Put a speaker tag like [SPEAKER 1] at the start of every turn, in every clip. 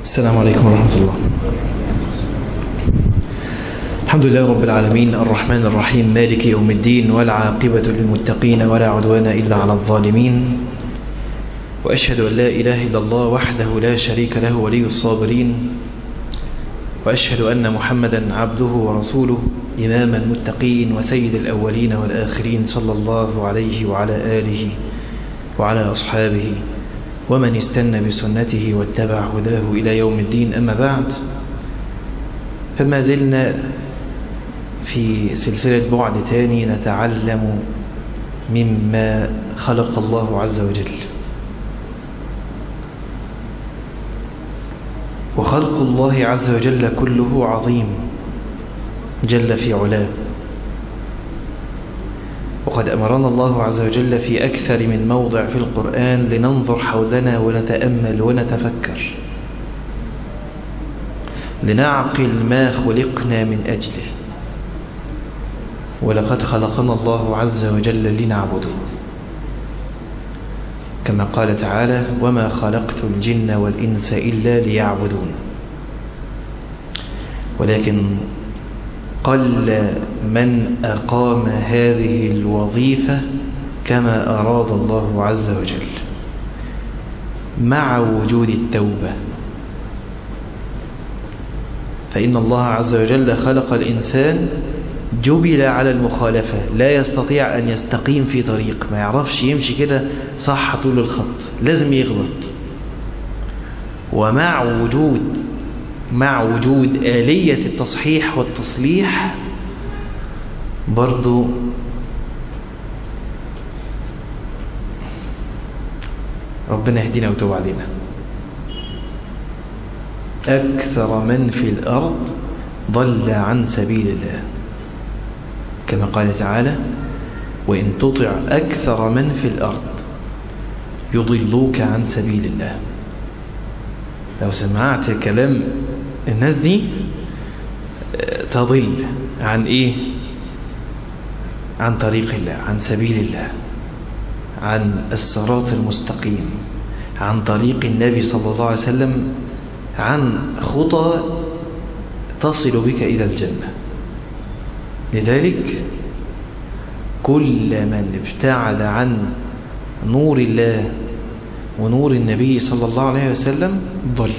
[SPEAKER 1] السلام عليكم ورحمة الله الحمد لله رب العالمين الرحمن الرحيم مالك يوم الدين والعاقبة للمتقين ولا عدوان إلا على الظالمين وأشهد أن لا إله إلا الله وحده لا شريك له ولي الصابرين وأشهد أن محمدا عبده ورسوله إمام المتقين وسيد الأولين والآخرين صلى الله عليه وعلى آله وعلى أصحابه ومن استنى بسنته واتبع هداه إلى يوم الدين أما بعد فما زلنا في سلسلة بعد تاني نتعلم مما خلق الله عز وجل وخلق الله عز وجل كله عظيم جل في علاه وقد أمرنا الله عز وجل في أكثر من موضع في القرآن لننظر حولنا ونتأمل ونتفكر لنعقل ما خلقنا من أجله ولقد خلقنا الله عز وجل لنعبده كما قال تعالى وما خلقت الجن والإنس إلا ليعبدون ولكن قل من أقام هذه الوظيفة كما أراد الله عز وجل مع وجود التوبة فإن الله عز وجل خلق الإنسان جبل على المخالفة لا يستطيع أن يستقيم في طريق ما يعرفش يمشي كده صح طول الخط لازم يغلط ومع وجود مع وجود آلية التصحيح والتصليح برضو ربنا يهدينا وتوب علينا أكثر من في الأرض ضل عن سبيل الله كما قال تعالى وإن تطع أكثر من في الأرض يضلوك عن سبيل الله لو سمعت كلام الناس دي تضل عن ايه عن طريق الله عن سبيل الله عن الصراط المستقيم عن طريق النبي صلى الله عليه وسلم عن خطى تصل بك إلى الجنة لذلك كل من ابتعد عن نور الله ونور النبي صلى الله عليه وسلم ضل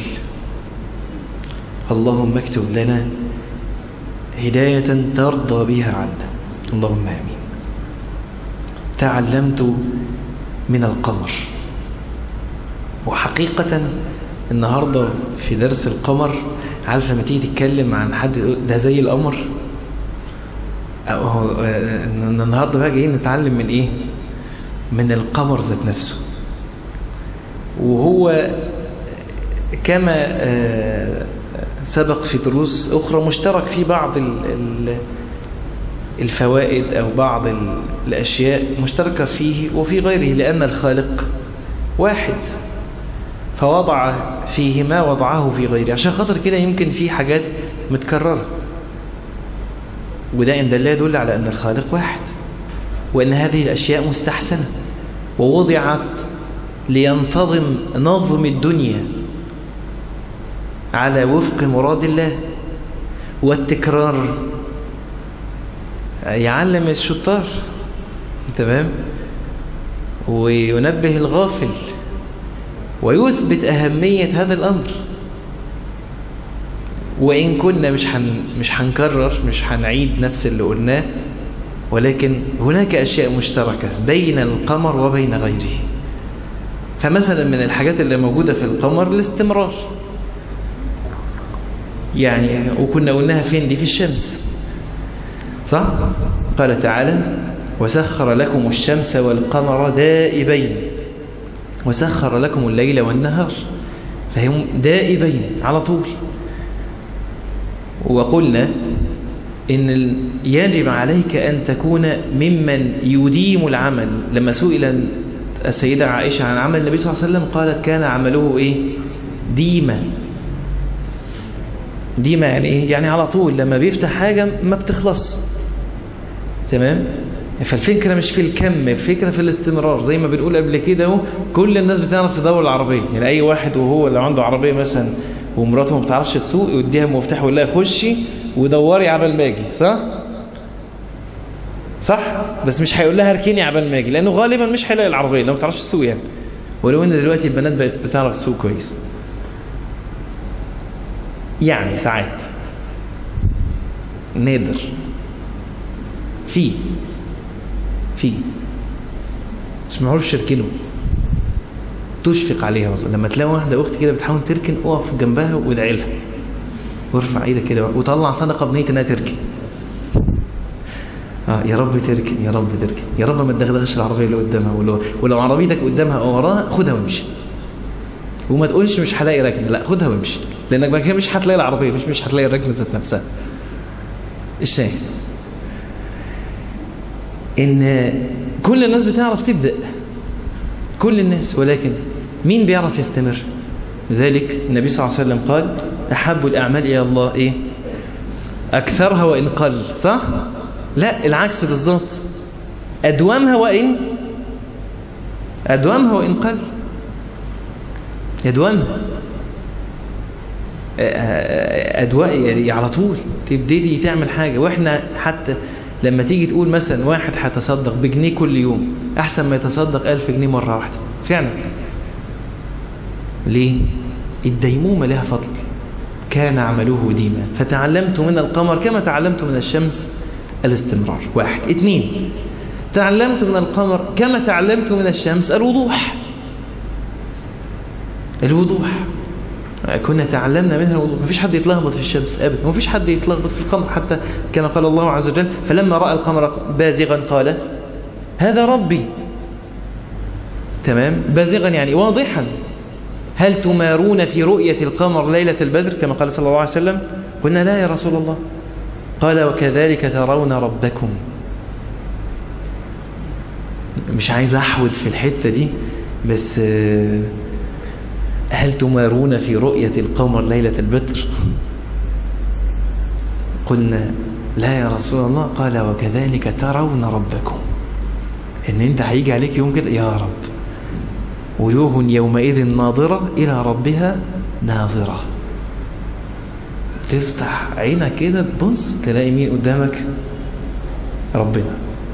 [SPEAKER 1] اللهم اكتب لنا هداية ترضى بها عنا اللهم آمين تعلمت من القمر وحقيقة النهاردة في درس القمر عارف لما تيجي تتكلم عن حد ده زي القمر النهاردة بقى جايين نتعلم من ايه من القمر ذات نفسه وهو كما سبق في دروس أخرى مشترك في بعض الفوائد أو بعض الأشياء مشتركة فيه وفي غيره لأن الخالق واحد فوضع فيه ما وضعه في غيره عشان خاطر كده يمكن في حاجات متكررة وده إن دل يدل على أن الخالق واحد وأن هذه الأشياء مستحسنة ووضعت لينتظم نظم الدنيا على وفق مراد الله والتكرار يعلم الشطار تمام وينبه الغافل ويثبت أهمية هذا الأمر وإن كنا مش حن مش هنكرر مش هنعيد نفس اللي قلناه ولكن هناك أشياء مشتركة بين القمر وبين غيره فمثلا من الحاجات اللي موجودة في القمر الاستمرار يعني وكنا قلناها فين دي في الشمس صح قال تعالى وسخر لكم الشمس والقمر دائبين وسخر لكم الليل والنهار فهم دائبين على طول وقلنا إن يجب عليك أن تكون ممن يديم العمل لما سئل السيدة عائشة عن عمل النبي صلى الله عليه وسلم قالت كان عمله إيه ديما ديما يعني إيه يعني على طول لما بيفتح حاجة ما بتخلص تمام فالفكرة مش في الكم الفكرة في الاستمرار زي ما بنقول قبل كده اهو كل الناس بتعرف تدور العربية يعني أي واحد وهو اللي عنده عربية مثلا ومراته ما بتعرفش تسوق يديها المفتاح ويقول لها خشي ودوري عبال ما اجي صح صح بس مش هيقول لها اركني عبال ما اجي لانه غالبا مش هيلاقي العربيه لو ما بتعرفش تسوق يعني ولو ان دلوقتي البنات بقت بتعرف تسوق كويس يعني ساعات نادر في في مش معروف يركنوا تشفق عليها والله لما تلاقي واحده اخت كده بتحاول تركن اقف جنبها وادعي لها وارفع ايدك كده وطلع صدقه بنيه انها تركن آه يا رب تركن يا رب تركن يا رب ما تدغدغش العربيه اللي قدامها ولو, ولو عربيتك قدامها او وراها خدها وامشي وما تقولش مش هلاقي ركنه لا خدها وامشي لانك بعد كده مش هتلاقي العربيه مش مش هتلاقي الركنه ذات نفسها الشاهد ان كل الناس بتعرف تبدا كل الناس ولكن مين بيعرف يستمر لذلك النبي صلى الله عليه وسلم قال احب الاعمال الى الله ايه اكثرها وان قل صح لا العكس بالظبط ادومها وان ادومها وان قل ادومها أدواء يعني على طول تبتدي تعمل حاجة وإحنا حتى لما تيجي تقول مثلا واحد هيتصدق بجنيه كل يوم أحسن ما يتصدق ألف جنيه مرة واحدة فعلا ليه؟ الديمومة لها فضل كان عمله ديما فتعلمت من القمر كما تعلمت من الشمس الاستمرار واحد اثنين تعلمت من القمر كما تعلمت من الشمس الوضوح الوضوح كنا تعلمنا منها الوضوح ما فيش حد يتلخبط في الشمس ابدا ما فيش حد يتلخبط في القمر حتى كما قال الله عز وجل فلما راى القمر بازغا قال هذا ربي تمام بازغا يعني واضحا هل تمارون في رؤية القمر ليلة البدر كما قال صلى الله عليه وسلم قلنا لا يا رسول الله قال وكذلك ترون ربكم مش عايز احود في الحتة دي بس هل تمارون في رؤية القمر ليلة البدر قلنا لا يا رسول الله قال وكذلك ترون ربكم ان انت هيجي عليك يوم كده يا رب وجوه يومئذ ناظرة إلى ربها ناظرة تفتح عينك كده تبص تلاقي مين قدامك ربنا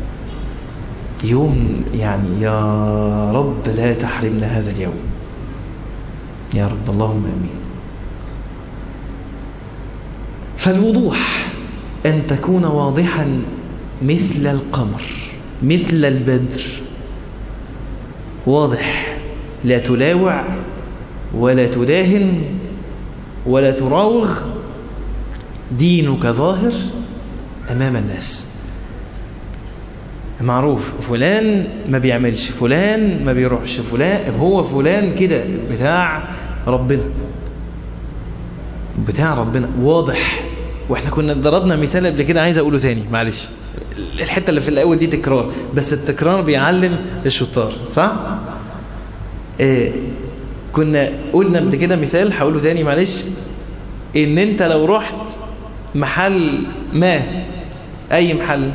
[SPEAKER 1] يوم يعني يا رب لا تحرمنا هذا اليوم يا رب اللهم امين فالوضوح ان تكون واضحا مثل القمر مثل البدر واضح لا تلاوع ولا تداهن ولا تراوغ دينك ظاهر امام الناس معروف فلان ما بيعملش فلان ما بيروحش فلان هو فلان كده بتاع ربنا بتاع ربنا واضح واحنا كنا ضربنا مثال قبل كده عايز اقوله تاني معلش الحته اللي في الاول دي تكرار بس التكرار بيعلم الشطار صح إيه كنا قلنا قبل كده مثال هقوله تاني معلش ان انت لو رحت محل ما اي محل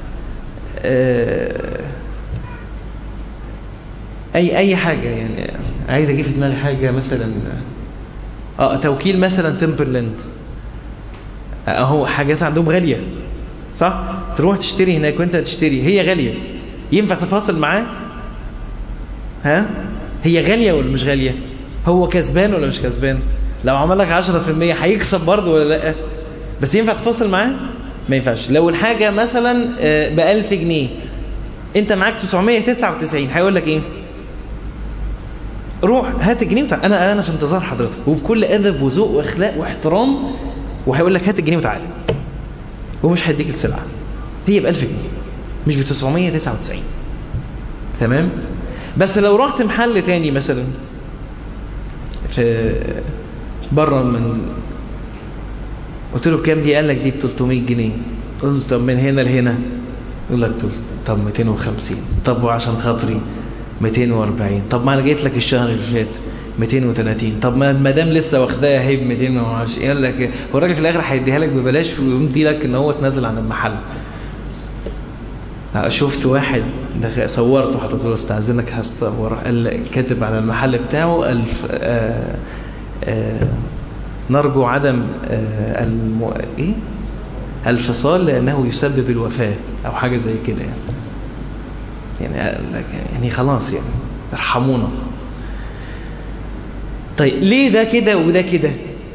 [SPEAKER 1] اي اي حاجة يعني عايز اجيب في دماغي حاجة مثلا اه توكيل مثلا تمبرلاند اهو حاجات عندهم غالية صح تروح تشتري هناك وانت تشتري هي غالية ينفع تفاصل معاه ها هي غالية ولا مش غالية هو كسبان ولا مش كسبان لو عمل لك 10% هيكسب برضه ولا لا بس ينفع تفاصل معاه ما ينفعش لو الحاجة مثلا ب 1000 جنيه انت معاك 999 هيقول لك ايه روح هات الجنيه وتعالى انا انا في انتظار حضرتك وبكل ادب وذوق واخلاق واحترام وهيقول لك هات الجنيه وتعالى ومش هيديك السلعه هي ب 1000 جنيه مش ب 999 تمام بس لو رحت محل تاني مثلا في بره من قلت له بكام دي قال لك دي ب 300 جنيه قلت طب من هنا لهنا يقول لك طب 250 طب وعشان خاطري 240 طب ما انا جيت لك الشهر اللي فات 230 طب ما المدام لسه واخداها هي ب 220 يقول لك هو الراجل في الاخر هيديها لك ببلاش ويمدي لك ان هو تنزل عن المحل شفت واحد صورته حطيت له استاذنك هصور قال كاتب على المحل بتاعه الف آآ آآ نرجو عدم الم... إيه؟ الفصال لأنه يسبب الوفاة أو حاجة زي كده يعني يعني, يعني خلاص يعني ارحمونا طيب ليه ده كده وده كده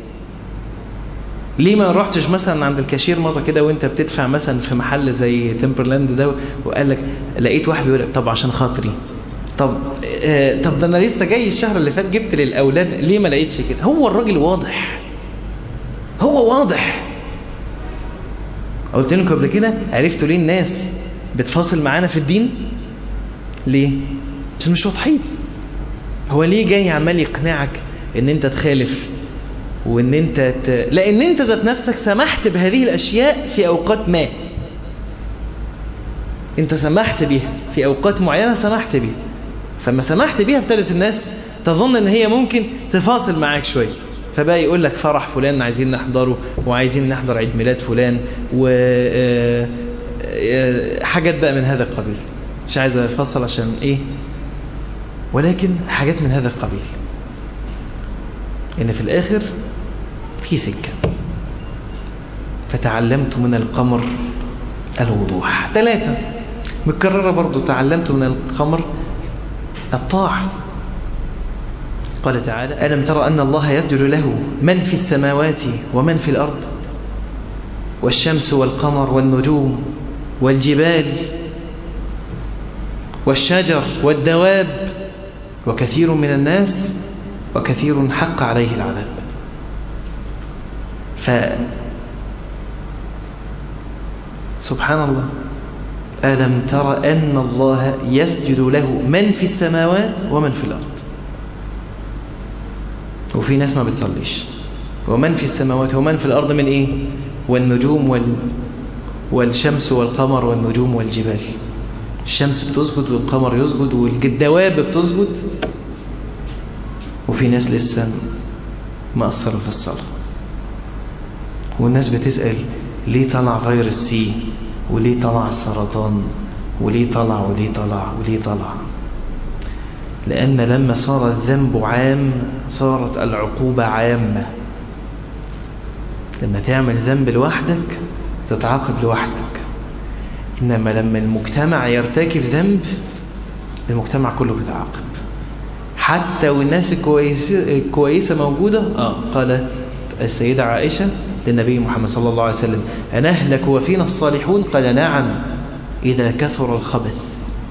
[SPEAKER 1] ليه ما رحتش مثلا عند الكاشير مرة كده وانت بتدفع مثلا في محل زي تمبرلاند ده وقال لك لقيت واحد بيقول لك طب عشان خاطري طب آه طب ده انا لسه جاي الشهر اللي فات جبت للاولاد ليه ما لقيتش كده هو الراجل واضح هو واضح قلت لكم قبل كده عرفتوا ليه الناس بتفاصل معانا في الدين ليه عشان مش واضحين هو ليه جاي عمال يقنعك ان انت تخالف وان انت ت... لان انت ذات نفسك سمحت بهذه الاشياء في اوقات ما انت سمحت بيها في اوقات معينة سمحت بيها فما سمحت بيها ابتدت الناس تظن ان هي ممكن تفاصل معاك شوية فبقى يقول لك فرح فلان عايزين نحضره وعايزين نحضر عيد ميلاد فلان و حاجات بقى من هذا القبيل مش عايز افصل عشان ايه ولكن حاجات من هذا القبيل ان في الاخر في سكة فتعلمت من القمر الوضوح ثلاثة متكررة برضو تعلمت من القمر الطاعة قال تعالى ألم ترى أن الله يسجد له من في السماوات ومن في الأرض والشمس والقمر والنجوم والجبال والشجر والدواب وكثير من الناس وكثير حق عليه العذاب ف سبحان الله ألم ترى أن الله يسجد له من في السماوات ومن في الأرض وفي ناس ما بتصليش ومن في السماوات ومن في الأرض من إيه والنجوم وال والشمس والقمر والنجوم والجبال الشمس بتسجد والقمر يسجد والدواب بتسجد وفي ناس لسه مقصرة في الصلاة والناس بتسأل ليه طلع فيروس سي وليه طلع السرطان وليه طلع وليه طلع وليه طلع لأن لما صار الذنب عام صارت العقوبة عامة لما تعمل ذنب لوحدك تتعاقب لوحدك إنما لما المجتمع يرتكب ذنب المجتمع كله بيتعاقب حتى والناس الكويسة, الكويسة موجودة آه قالت السيدة عائشة للنبي محمد صلى الله عليه وسلم أنهلك وفينا الصالحون قال نعم إذا كثر الخبث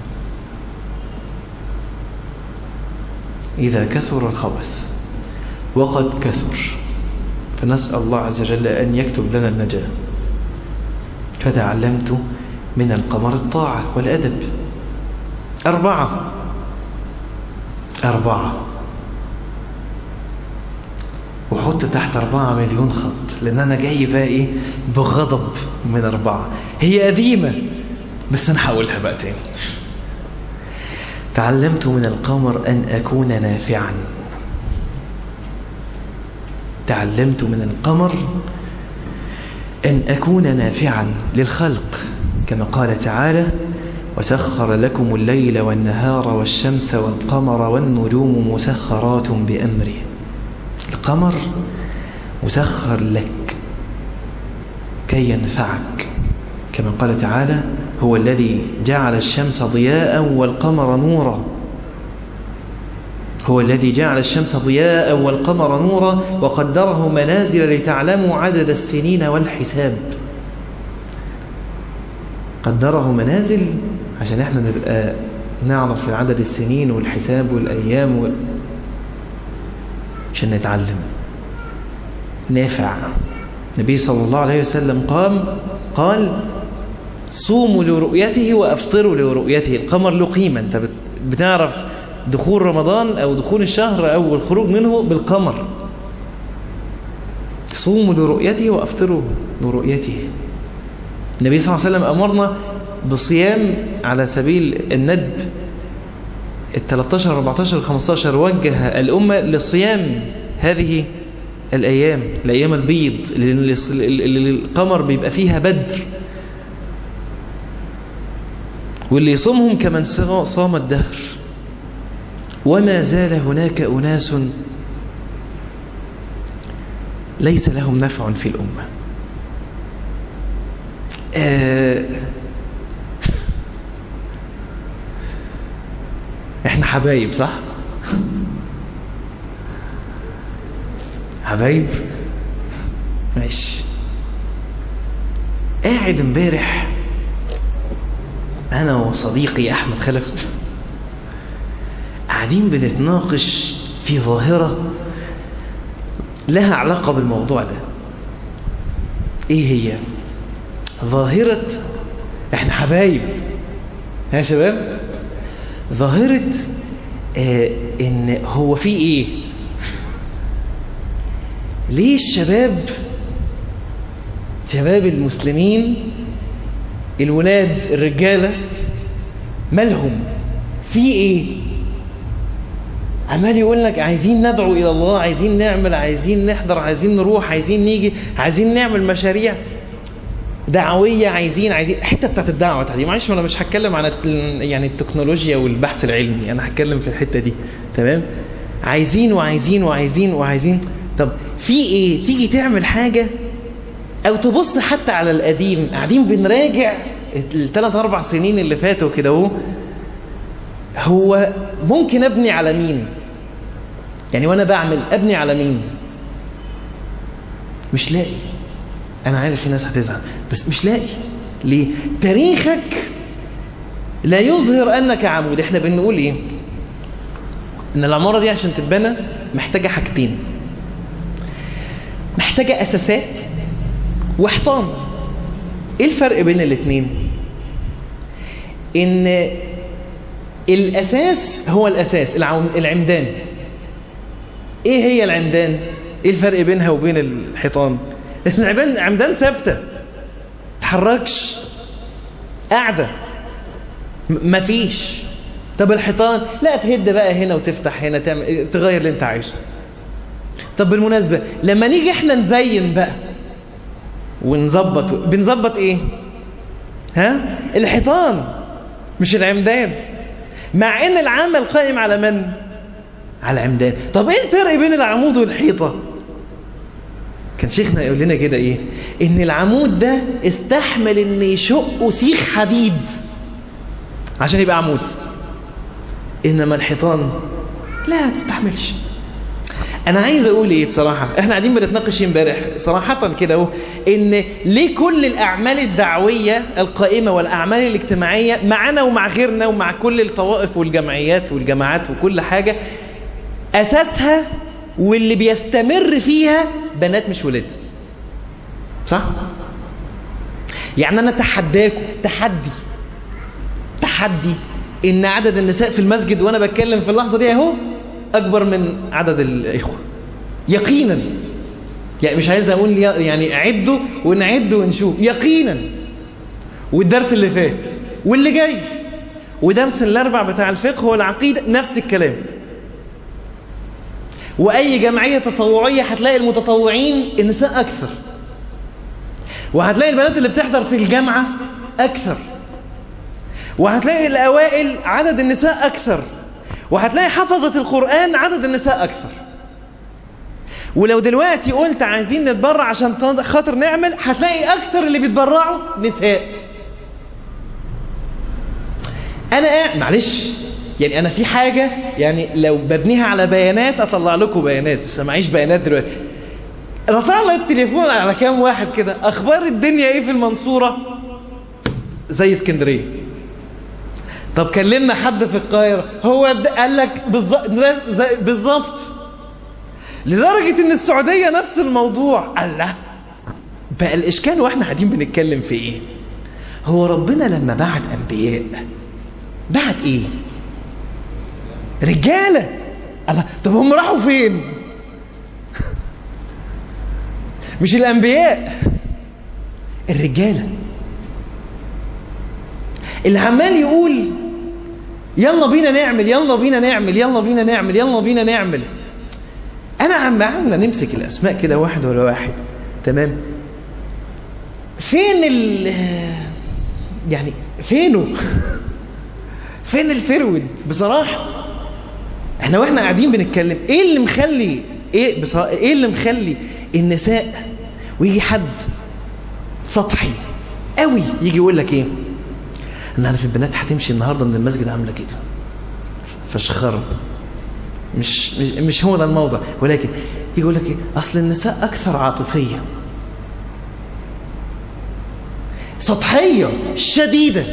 [SPEAKER 1] إذا كثر الخبث وقد كثر فنسأل الله عز وجل أن يكتب لنا النجاة فتعلمت من القمر الطاعة والأدب أربعة أربعة وحط تحت أربعة مليون خط لأن أنا جاي بقى إيه بغضب من أربعة هي قديمة بس أنا هقولها بقى تاني تعلمت من القمر أن أكون نافعا تعلمت من القمر أن أكون نافعا للخلق كما قال تعالى وسخر لكم الليل والنهار والشمس والقمر والنجوم مسخرات بأمره القمر مسخر لك كي ينفعك كما قال تعالى هو الذي جعل الشمس ضياء والقمر نورا هو الذي جعل الشمس ضياء والقمر نورا وقدره منازل لتعلموا عدد السنين والحساب قدره منازل عشان احنا نبقى نعرف عدد السنين والحساب والأيام وال... عشان نتعلم نافع النبي صلى الله عليه وسلم قام قال صوموا لرؤيته وأفطروا لرؤيته القمر له قيمة انت بتعرف دخول رمضان أو دخول الشهر أو الخروج منه بالقمر صوموا لرؤيته وأفطروا لرؤيته النبي صلى الله عليه وسلم أمرنا بصيام على سبيل الندب ال 13 14 15 وجه الأمة للصيام هذه الأيام الأيام البيض اللي القمر بيبقى فيها بدر واللي يصومهم كمن صام الدهر وما زال هناك أناس ليس لهم نفع في الأمة آه احنا حبايب صح حبايب ماشي قاعد امبارح انا وصديقي احمد خلف قاعدين بنتناقش في ظاهرة لها علاقة بالموضوع ده ايه هي ظاهرة احنا حبايب يا شباب ظاهرة آه ان هو في ايه ليه الشباب شباب المسلمين الولاد الرجالة مالهم في ايه عمال يقول لك عايزين ندعو الى الله عايزين نعمل عايزين نحضر عايزين نروح عايزين نيجي عايزين نعمل مشاريع دعوية عايزين عايزين الحته بتاعت الدعوة دي معلش انا مش هتكلم عن يعني التكنولوجيا والبحث العلمي انا هتكلم في الحتة دي تمام عايزين وعايزين وعايزين وعايزين طب في ايه تيجي تعمل حاجة او تبص حتى على القديم قاعدين بنراجع الثلاث اربع سنين اللي فاتوا كده اهو هو ممكن ابني على مين يعني وانا بعمل ابني على مين مش لاقي انا عارف في ناس هتزعل بس مش لاقي ليه تاريخك لا يظهر انك عمود احنا بنقول ايه ان العمارة دي عشان تتبنى محتاجة حاجتين محتاجة اساسات وحيطان ايه الفرق بين الاثنين ان الاساس هو الاساس العمدان ايه هي العمدان ايه الفرق بينها وبين الحيطان العمدان عمدان ثابته تحركش قاعده مفيش طب الحيطان لا تهد بقى هنا وتفتح هنا تعمل تغير اللي انت عايزه طب بالمناسبه لما نيجي احنا نزين بقى ونظبط بنظبط ايه ها الحيطان مش العمدان مع ان العمل قائم على من على عمدان طب ايه الفرق بين العمود والحيطة كان شيخنا يقول لنا كده ايه ان العمود ده استحمل ان يشق سيخ حديد عشان يبقى عمود انما الحيطان لا تستحملش انا عايز اقول ايه بصراحة احنا قاعدين بنتناقش امبارح صراحة كده اهو ان ليه كل الاعمال الدعوية القائمة والاعمال الاجتماعية معنا ومع غيرنا ومع كل الطوائف والجمعيات والجماعات وكل حاجة اساسها واللي بيستمر فيها بنات مش ولاد صح يعني انا تحداكم تحدي تحدي ان عدد النساء في المسجد وانا بتكلم في اللحظة دي اهو اكبر من عدد الاخوة يقينا يعني مش عايز اقول يعني عدوا ونعد ونشوف يقينا والدرس اللي فات واللي جاي ودرس الاربع بتاع الفقه والعقيدة نفس الكلام واي جمعية تطوعية هتلاقي المتطوعين النساء اكثر وهتلاقي البنات اللي بتحضر في الجامعة اكثر وهتلاقي الاوائل عدد النساء اكثر وهتلاقي حفظة القرآن عدد النساء أكثر ولو دلوقتي قلت عايزين نتبرع عشان خاطر نعمل هتلاقي أكثر اللي بيتبرعوا نساء أنا قاعد معلش يعني أنا في حاجة يعني لو ببنيها على بيانات أطلع لكم بيانات بس معيش بيانات دلوقتي رفع لي التليفون على كام واحد كده أخبار الدنيا إيه في المنصورة زي اسكندريه طب كلمنا حد في القاهرة هو قال لك بالظبط لدرجة ان السعودية نفس الموضوع قال لا بقى الاشكال واحنا قاعدين بنتكلم في ايه هو ربنا لما بعت انبياء بعت ايه رجالة الله طب هم راحوا فين مش الانبياء الرجاله اللي عمال يقول يلا بينا نعمل يلا بينا نعمل يلا بينا نعمل يلا بينا نعمل انا عم عامله نمسك الاسماء كده واحد ولا واحد تمام فين ال يعني فينه فين الفرود بصراحه احنا واحنا قاعدين بنتكلم ايه اللي مخلي ايه بصراحه ايه اللي مخلي النساء ويجي حد سطحي قوي يجي يقول لك ايه انا عارف البنات هتمشي النهارده من المسجد عامله كده فشخره مش مش مش هو ده الموضوع ولكن يجي يقول لك ايه اصل النساء اكثر عاطفيه سطحيه شديده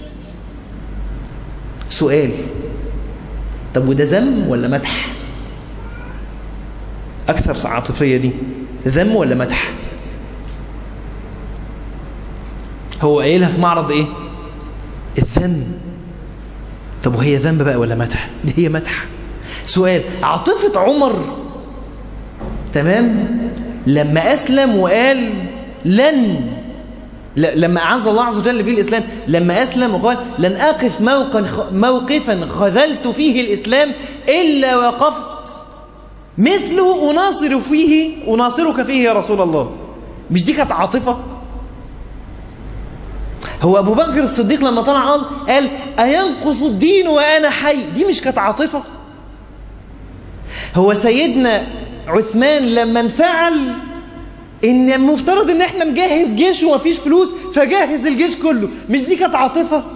[SPEAKER 1] سؤال طب وده ذم ولا مدح اكثر عاطفيه دي ذم ولا مدح هو قايلها في معرض ايه الذم طب وهي ذنب بقى ولا مدح دي هي مدح سؤال عاطفة عمر تمام لما أسلم وقال لن لما أعز الله عز وجل به الإسلام لما أسلم وقال لن أقف موقفا خذلت فيه الإسلام إلا وقفت مثله أناصر فيه أناصرك فيه يا رسول الله مش دي كانت عاطفة هو أبو بكر الصديق لما طلع قال قال أينقص الدين وأنا حي دي مش كانت عاطفة هو سيدنا عثمان لما انفعل ان المفترض ان احنا نجهز جيش ومفيش فلوس فجهز الجيش كله مش دي كانت عاطفة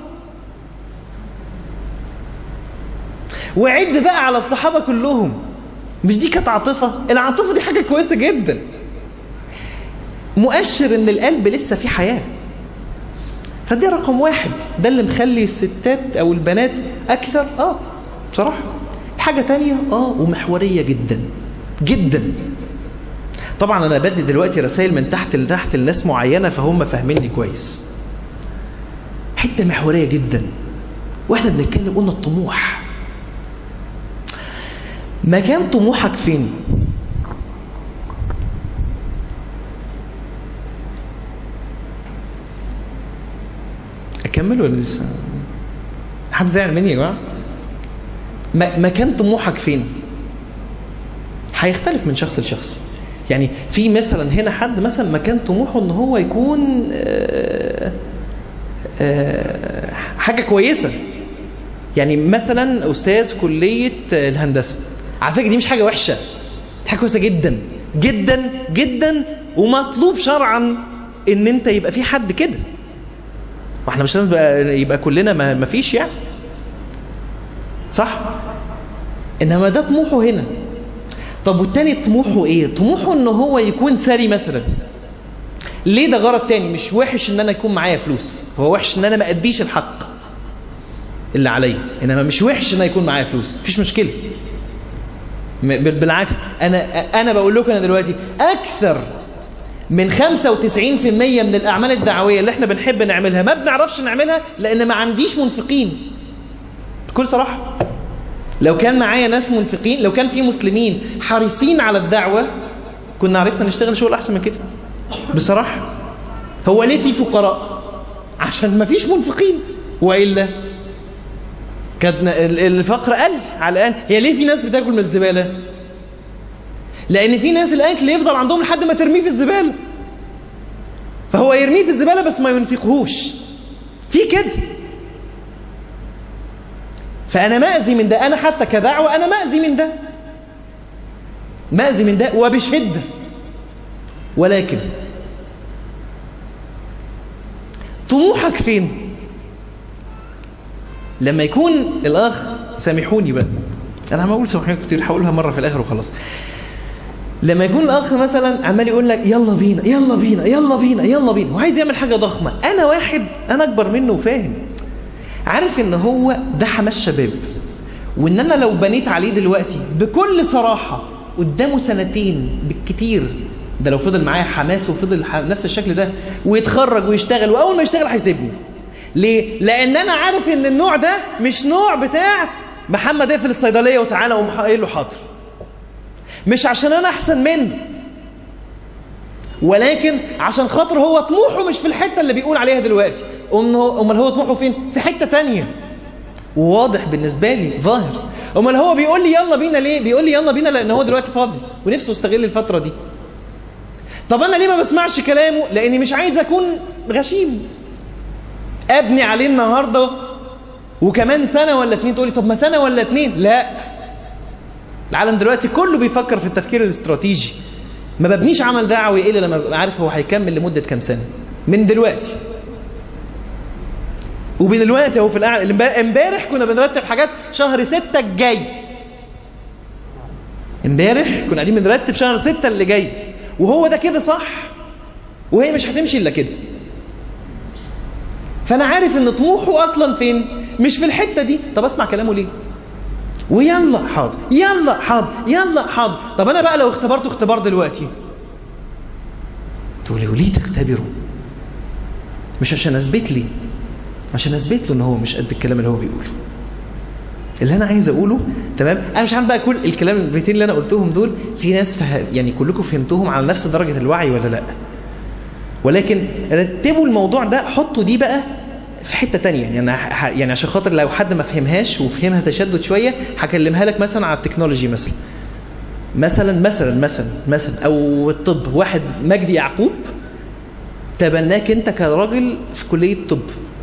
[SPEAKER 1] وعد بقى على الصحابة كلهم مش دي كانت عاطفة العاطفة دي حاجة كويسة جدا مؤشر ان القلب لسه فيه حياة فدي رقم واحد ده اللي مخلي الستات او البنات اكثر اه بصراحة حاجة تانية اه ومحورية جدا جدا طبعا انا بدي دلوقتي رسائل من تحت لتحت لناس معينة فهم فاهميني كويس حتة محورية جدا واحنا بنتكلم قلنا الطموح مكان طموحك فين اكمل ولا لسه حد زعل مني يا جماعه مكان طموحك فين هيختلف من شخص لشخص يعني في مثلا هنا حد مثلا مكان طموحه ان هو يكون آآ آآ حاجه كويسه يعني مثلا استاذ كليه الهندسه على فكره دي مش حاجه وحشه دي حاجه كويسه جدا جدا جدا ومطلوب شرعا ان انت يبقى في حد كده واحنا مش لازم يبقى كلنا ما فيش يعني صح انما ده طموحه هنا طب والتاني طموحه ايه طموحه ان هو يكون ثري مثلا ليه ده غرض تاني مش وحش ان انا يكون معايا فلوس هو وحش ان انا ما اديش الحق اللي عليا انما مش وحش ان يكون معايا فلوس مفيش مشكله بالعكس انا انا بقول لكم انا دلوقتي اكثر من 95% من الاعمال الدعويه اللي احنا بنحب نعملها ما بنعرفش نعملها لان ما عنديش منفقين بكل صراحه لو كان معايا ناس منفقين لو كان في مسلمين حريصين على الدعوه كنا عرفنا نشتغل شغل احسن من كده بصراحه هو ليه في فقراء عشان ما فيش منفقين والا كان الفقر قل على الان هي ليه في ناس بتاكل من الزباله لان في ناس الاكل يفضل عندهم لحد ما ترميه في الزباله فهو يرميه في الزباله بس ما ينفقهوش في كده فانا مأذي من ده انا حتى كدعوه انا مأذي من ده مأذي من ده وبشده ولكن طموحك فين لما يكون الاخ سامحوني بقى انا عم اقول سامحوني كتير هقولها مره في الاخر وخلاص لما يكون الاخ مثلا عمال يقول لك يلا بينا يلا بينا يلا بينا يلا بينا وعايز يعمل حاجه ضخمه انا واحد انا اكبر منه وفاهم عارف ان هو ده حماس شباب وان انا لو بنيت عليه دلوقتي بكل صراحه قدامه سنتين بالكتير ده لو فضل معايا حماس وفضل نفس الشكل ده ويتخرج ويشتغل واول ما يشتغل هيسيبني ليه لان انا عارف ان النوع ده مش نوع بتاع محمد اقفل الصيدليه وتعالى وقوم قايل له حاضر مش عشان انا احسن منه ولكن عشان خاطر هو طموحه مش في الحته اللي بيقول عليها دلوقتي امال هو طموحه فين في حته تانية وواضح بالنسبه لي ظاهر امال هو بيقول لي يلا بينا ليه بيقول لي يلا بينا لان هو دلوقتي فاضي ونفسه يستغل الفتره دي طب انا ليه ما بسمعش كلامه لاني مش عايز اكون غشيم ابني عليه النهارده وكمان سنه ولا اتنين تقولي طب ما سنه ولا اتنين لا العالم دلوقتي كله بيفكر في التفكير الاستراتيجي ما ببنيش عمل دعوي الا لما ببقى عارف هو هيكمل لمده كام سنه من دلوقتي وبدلوقتي اهو في الأع... امبارح كنا بنرتب حاجات شهر ستة الجاي امبارح كنا قاعدين بنرتب شهر ستة اللي جاي وهو ده كده صح وهي مش هتمشي الا كده فانا عارف ان طموحه اصلا فين مش في الحته دي طب اسمع كلامه ليه ويلا حاضر يلا حاضر يلا حاضر طب انا بقى لو اختبرته اختبار دلوقتي تقولي وليه تختبره مش عشان اثبت لي عشان اثبت له ان هو مش قد الكلام اللي هو بيقوله اللي انا عايز اقوله تمام انا مش عارف بقى كل الكلام البيتين اللي انا قلتهم دول في ناس فه... يعني كلكم فهمتوهم على نفس درجه الوعي ولا لا ولكن رتبوا الموضوع ده حطوا دي بقى في حتة تانية يعني يعني عشان خاطر لو حد ما فهمهاش وفهمها تشدد شوية هكلمها لك مثلا على التكنولوجي مثلا مثلا مثلا مثلا مثلا او الطب واحد مجدي يعقوب تبناك انت كراجل في كلية طب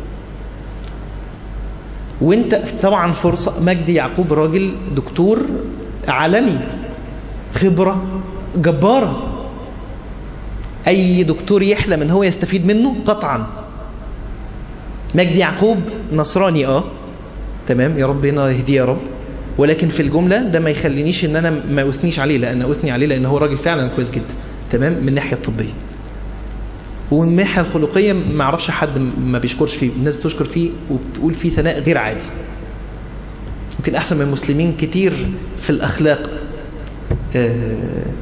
[SPEAKER 1] وانت طبعا فرصة مجدي يعقوب راجل دكتور عالمي خبرة جبارة اي دكتور يحلم ان هو يستفيد منه قطعا مجدي يعقوب نصراني اه تمام يا رب هنا يهديه يا رب ولكن في الجملة ده ما يخلينيش ان انا ما اثنيش عليه لان اثني عليه لان هو راجل فعلا كويس جدا تمام من الناحية الطبية ومن الناحية الخلقية ما اعرفش حد ما بيشكرش فيه الناس بتشكر فيه وبتقول فيه ثناء غير عادي يمكن احسن من المسلمين كتير في الاخلاق آه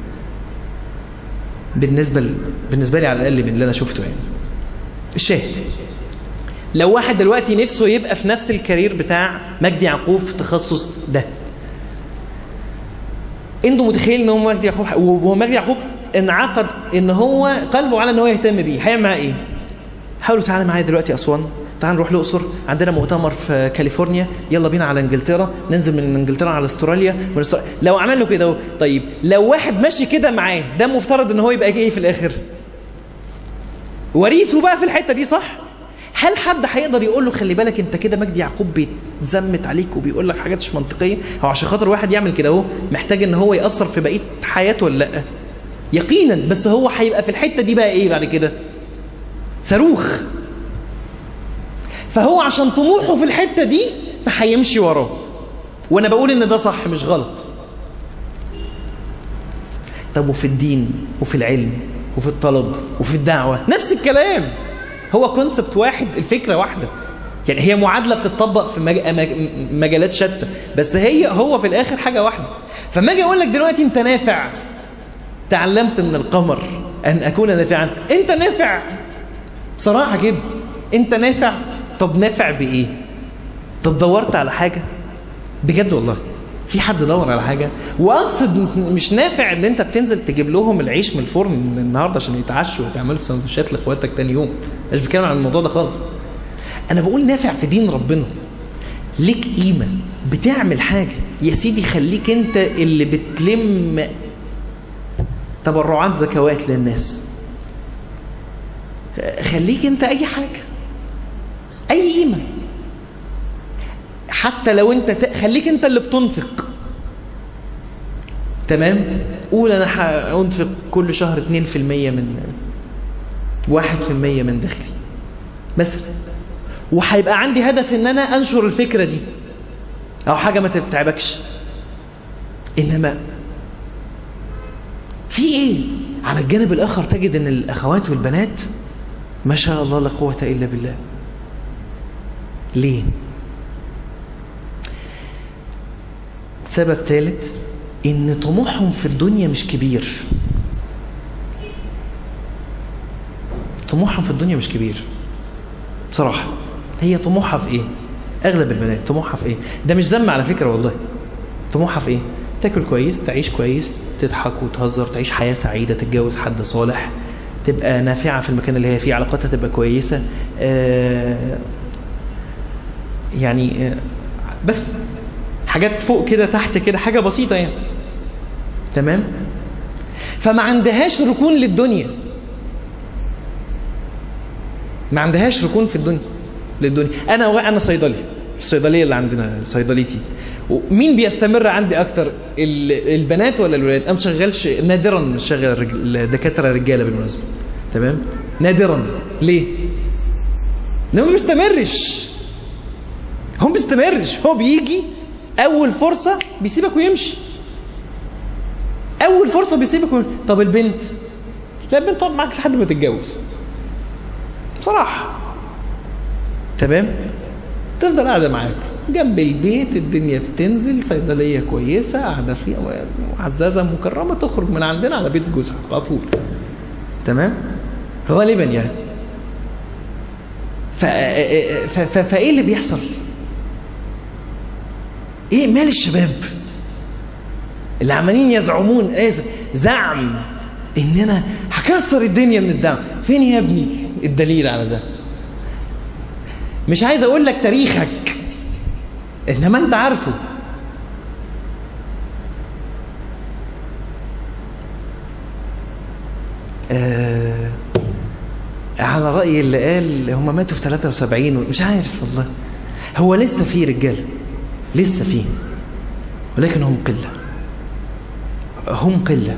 [SPEAKER 1] بالنسبة ل... بالنسبة لي على الاقل من اللي انا شفته يعني الشاهد لو واحد دلوقتي نفسه يبقى في نفس الكارير بتاع مجدي يعقوب في التخصص ده انتوا متخيل ان هو مجدي يعقوب ومجدي يعقوب انعقد ان هو قلبه على ان هو يهتم بيه هيعمل معاه ايه حاولوا تعالى معايا دلوقتي اسوان تعال نروح الاقصر عندنا مؤتمر في كاليفورنيا يلا بينا على انجلترا ننزل من انجلترا على استراليا لو عمل له كده طيب لو واحد ماشي كده معاه ده مفترض ان هو يبقى ايه في الاخر وريثه بقى في الحته دي صح هل حد هيقدر يقول له خلي بالك انت كده مجدي يعقوب بيتزمت عليك وبيقول لك حاجات مش منطقيه هو عشان خاطر واحد يعمل كده اهو محتاج ان هو ياثر في بقيه حياته ولا لا يقينا بس هو هيبقى في الحته دي بقى ايه بعد كده صاروخ فهو عشان طموحه في الحته دي فهيمشي وراه وانا بقول ان ده صح مش غلط طب وفي الدين وفي العلم وفي الطلب وفي الدعوه نفس الكلام هو كونسبت واحد الفكرة واحدة يعني هي معادلة بتطبق في مجالات شتى بس هي هو في الآخر حاجة واحدة فما اجي أقول لك دلوقتي أنت نافع تعلمت من القمر أن أكون نافعا أنت نافع بصراحة كده أنت نافع طب نافع بإيه طب دورت على حاجة بجد والله في حد دور على حاجة واقصد مش نافع ان انت بتنزل تجيب لهم العيش من الفرن النهاردة عشان يتعشوا وتعملوا سندوتشات لاخواتك تاني يوم مش بتكلم عن الموضوع ده خالص انا بقول نافع في دين ربنا ليك قيمة بتعمل حاجة يا سيدي خليك انت اللي بتلم تبرعات زكوات للناس خليك انت اي حاجة اي قيمة حتى لو انت ت... خليك انت اللي بتنفق تمام قول انا هانفق كل شهر 2% من 1% من دخلي مثلا وهيبقى عندي هدف ان انا انشر الفكرة دي او حاجة ما تتعبكش انما في ايه على الجانب الاخر تجد ان الاخوات والبنات ما شاء الله لا قوة الا بالله ليه سبب ثالث ان طموحهم في الدنيا مش كبير طموحهم في الدنيا مش كبير بصراحة هي طموحها في ايه اغلب البنات طموحها في ايه ده مش ذم على فكرة والله طموحها في ايه تاكل كويس تعيش كويس تضحك وتهزر تعيش حياة سعيدة تتجوز حد صالح تبقى نافعة في المكان اللي هي فيه علاقاتها تبقى كويسة آه يعني آه بس حاجات فوق كده تحت كده حاجة بسيطة يعني تمام فما عندهاش ركون للدنيا ما عندهاش ركون في الدنيا للدنيا انا انا صيدلي الصيدليه اللي عندنا صيدليتي مين بيستمر عندي اكتر ال- البنات ولا الولاد انا ما شغالش نادرا مش شغال رج- دكاتره رجاله بالمناسبه تمام نادرا ليه لانه ما بيستمرش هو ما بيستمرش هو بيجي اول فرصه بيسيبك ويمشي اول فرصه بيسيبك ويمشي. طب البنت لا البنت تقعد معاك لحد ما تتجوز بصراحه تمام تفضل قاعده معاك جنب البيت الدنيا بتنزل صيدليه كويسه قاعده فيها معززه مكرمه تخرج من عندنا على بيت جوزها على طول تمام غالبا يعني ف... ف... ف... فايه اللي بيحصل ايه مال الشباب اللي عمالين يزعمون ايه زعم ان انا هكسر الدنيا من الدعم فين يا ابني الدليل على ده مش عايز اقول لك تاريخك انما انت عارفه آه على رأي اللي قال هم ماتوا في 73 مش عارف والله هو لسه في رجال لسه في ولكن هم قلة هم قلة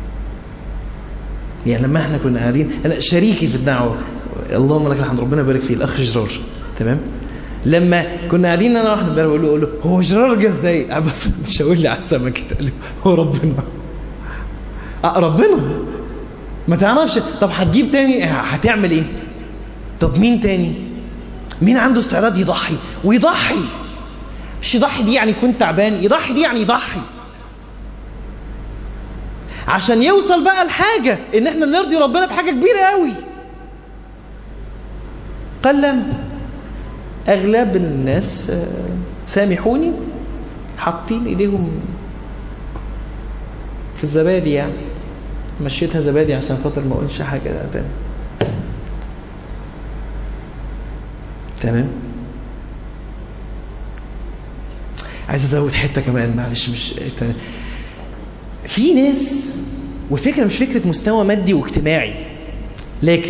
[SPEAKER 1] يعني لما احنا كنا قاعدين انا شريكي في الدعوة اللهم لك الحمد ربنا يبارك فيه الاخ جرار تمام لما كنا قاعدين انا واحد بقول له اقول له هو جرار جه ازاي مش هقول لي على السمك قال لي هو ربنا أه ربنا ما تعرفش طب هتجيب تاني هتعمل ايه طب مين تاني مين عنده استعداد يضحي ويضحي مش يضحي دي يعني يكون تعبان يضحي دي يعني يضحي عشان يوصل بقى لحاجة ان احنا نرضي ربنا بحاجة كبيرة قوي قل اغلب الناس سامحوني حاطين ايديهم في الزبادي يعني مشيتها زبادي عشان خاطر ما اقولش حاجة تاني تمام عايز ازود حته كمان معلش مش في ناس والفكره مش فكره مستوى مادي واجتماعي لكن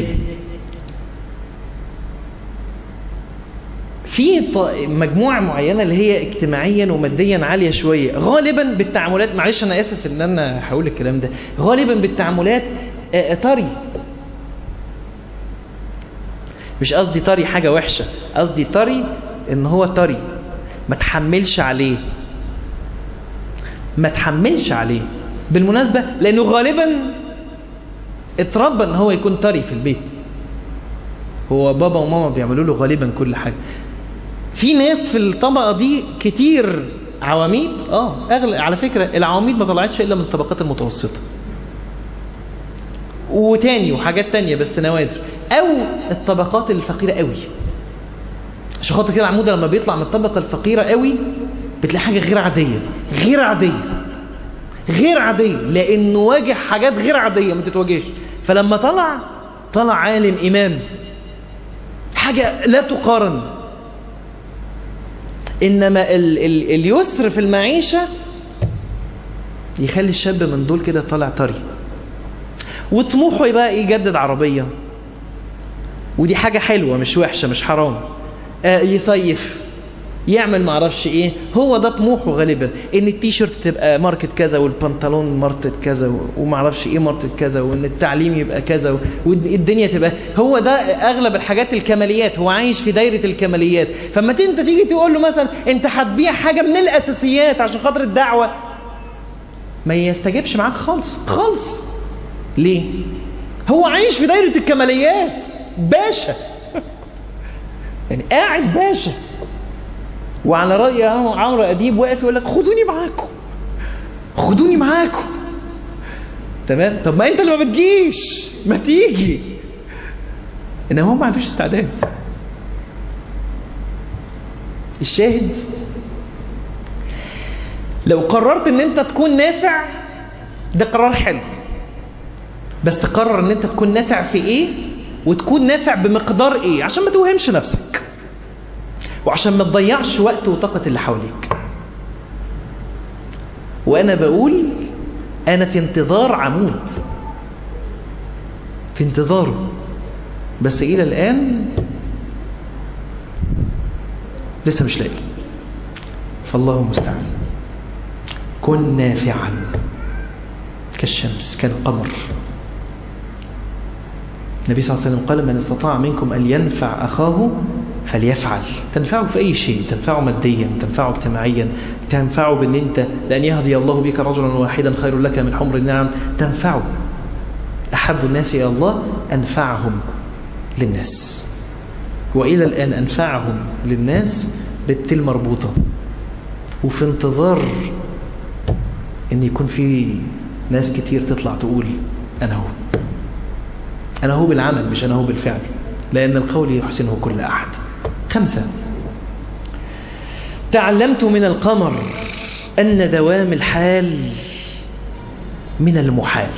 [SPEAKER 1] في مجموعه معينه اللي هي اجتماعيا وماديا عاليه شويه غالبا بالتعاملات معلش انا اسف ان انا هقول الكلام ده غالبا بالتعاملات طري مش قصدي طري حاجه وحشه قصدي طري ان هو طري ما تحملش عليه ما تحملش عليه بالمناسبة لأنه غالبا اتربى ان هو يكون طري في البيت هو بابا وماما بيعملوا له غالبا كل حاجة في ناس في الطبقة دي كتير عواميد اه اغلب على فكرة العواميد ما طلعتش الا من الطبقات المتوسطة وتاني وحاجات تانية بس نوادر او الطبقات الفقيرة قوي عشان خاطر كده العمود لما بيطلع من الطبقة الفقيرة قوي بتلاقي حاجة غير عادية غير عادية غير عادية لأنه واجه حاجات غير عادية ما تتواجهش فلما طلع طلع عالم إمام حاجة لا تقارن إنما ال ال اليسر في المعيشة يخلي الشاب من دول كده طالع طري وطموحه يبقى يجدد عربية ودي حاجة حلوة مش وحشة مش حرام آه يصيف يعمل معرفش ايه هو ده طموحه غالبا ان التيشيرت تبقى ماركت كذا والبنطلون ماركت كذا ومعرفش ايه ماركت كذا وان التعليم يبقى كذا والدنيا تبقى هو ده اغلب الحاجات الكماليات هو عايش في دايرة الكماليات فما انت تيجي تقول له مثلا انت هتبيع حاجة من الاساسيات عشان خاطر الدعوة ما يستجيبش معاك خالص خالص ليه هو عايش في دايرة الكماليات باشا يعني قاعد باشا وعلى رأي عمرو أديب واقف يقول لك خدوني معاكم خدوني معاكم تمام طب ما انت اللي ما بتجيش ما تيجي ان هو ما عندوش استعداد الشاهد لو قررت ان انت تكون نافع ده قرار حلو بس تقرر ان انت تكون نافع في ايه وتكون نافع بمقدار ايه عشان ما توهمش نفسك وعشان ما تضيعش وقت وطاقة اللي حواليك وانا بقول انا في انتظار عمود في انتظاره بس الى الان لسه مش لاقي فالله المستعان كن نافعا كالشمس كالقمر النبي صلى الله عليه وسلم قال من استطاع منكم أن ينفع أخاه فليفعل تنفعه في أي شيء تنفعه ماديا تنفعه اجتماعيا تنفعه بأن أنت لأن يهدي الله بك رجلا واحدا خير لك من حمر النعم تنفعه أحب الناس إلى الله أنفعهم للناس وإلى الآن أنفعهم للناس بالتل مربوطة وفي انتظار أن يكون في ناس كتير تطلع تقول أنا هو أنا هو بالعمل مش أنا هو بالفعل لأن القول يحسنه كل أحد خمسة تعلمت من القمر أن دوام الحال من المحال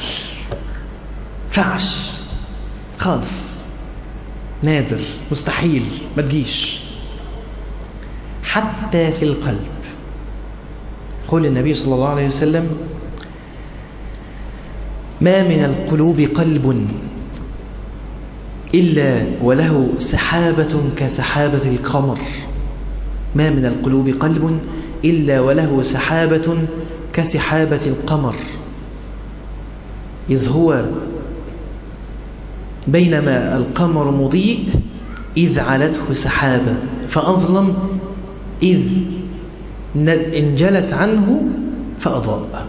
[SPEAKER 1] فعش خالص نادر مستحيل ما تجيش حتى في القلب قول النبي صلى الله عليه وسلم ما من القلوب قلب إلا وله سحابة كسحابة القمر ما من القلوب قلب إلا وله سحابة كسحابة القمر إذ هو بينما القمر مضيء إذ علته سحابة فأظلم إذ انجلت عنه فأضاء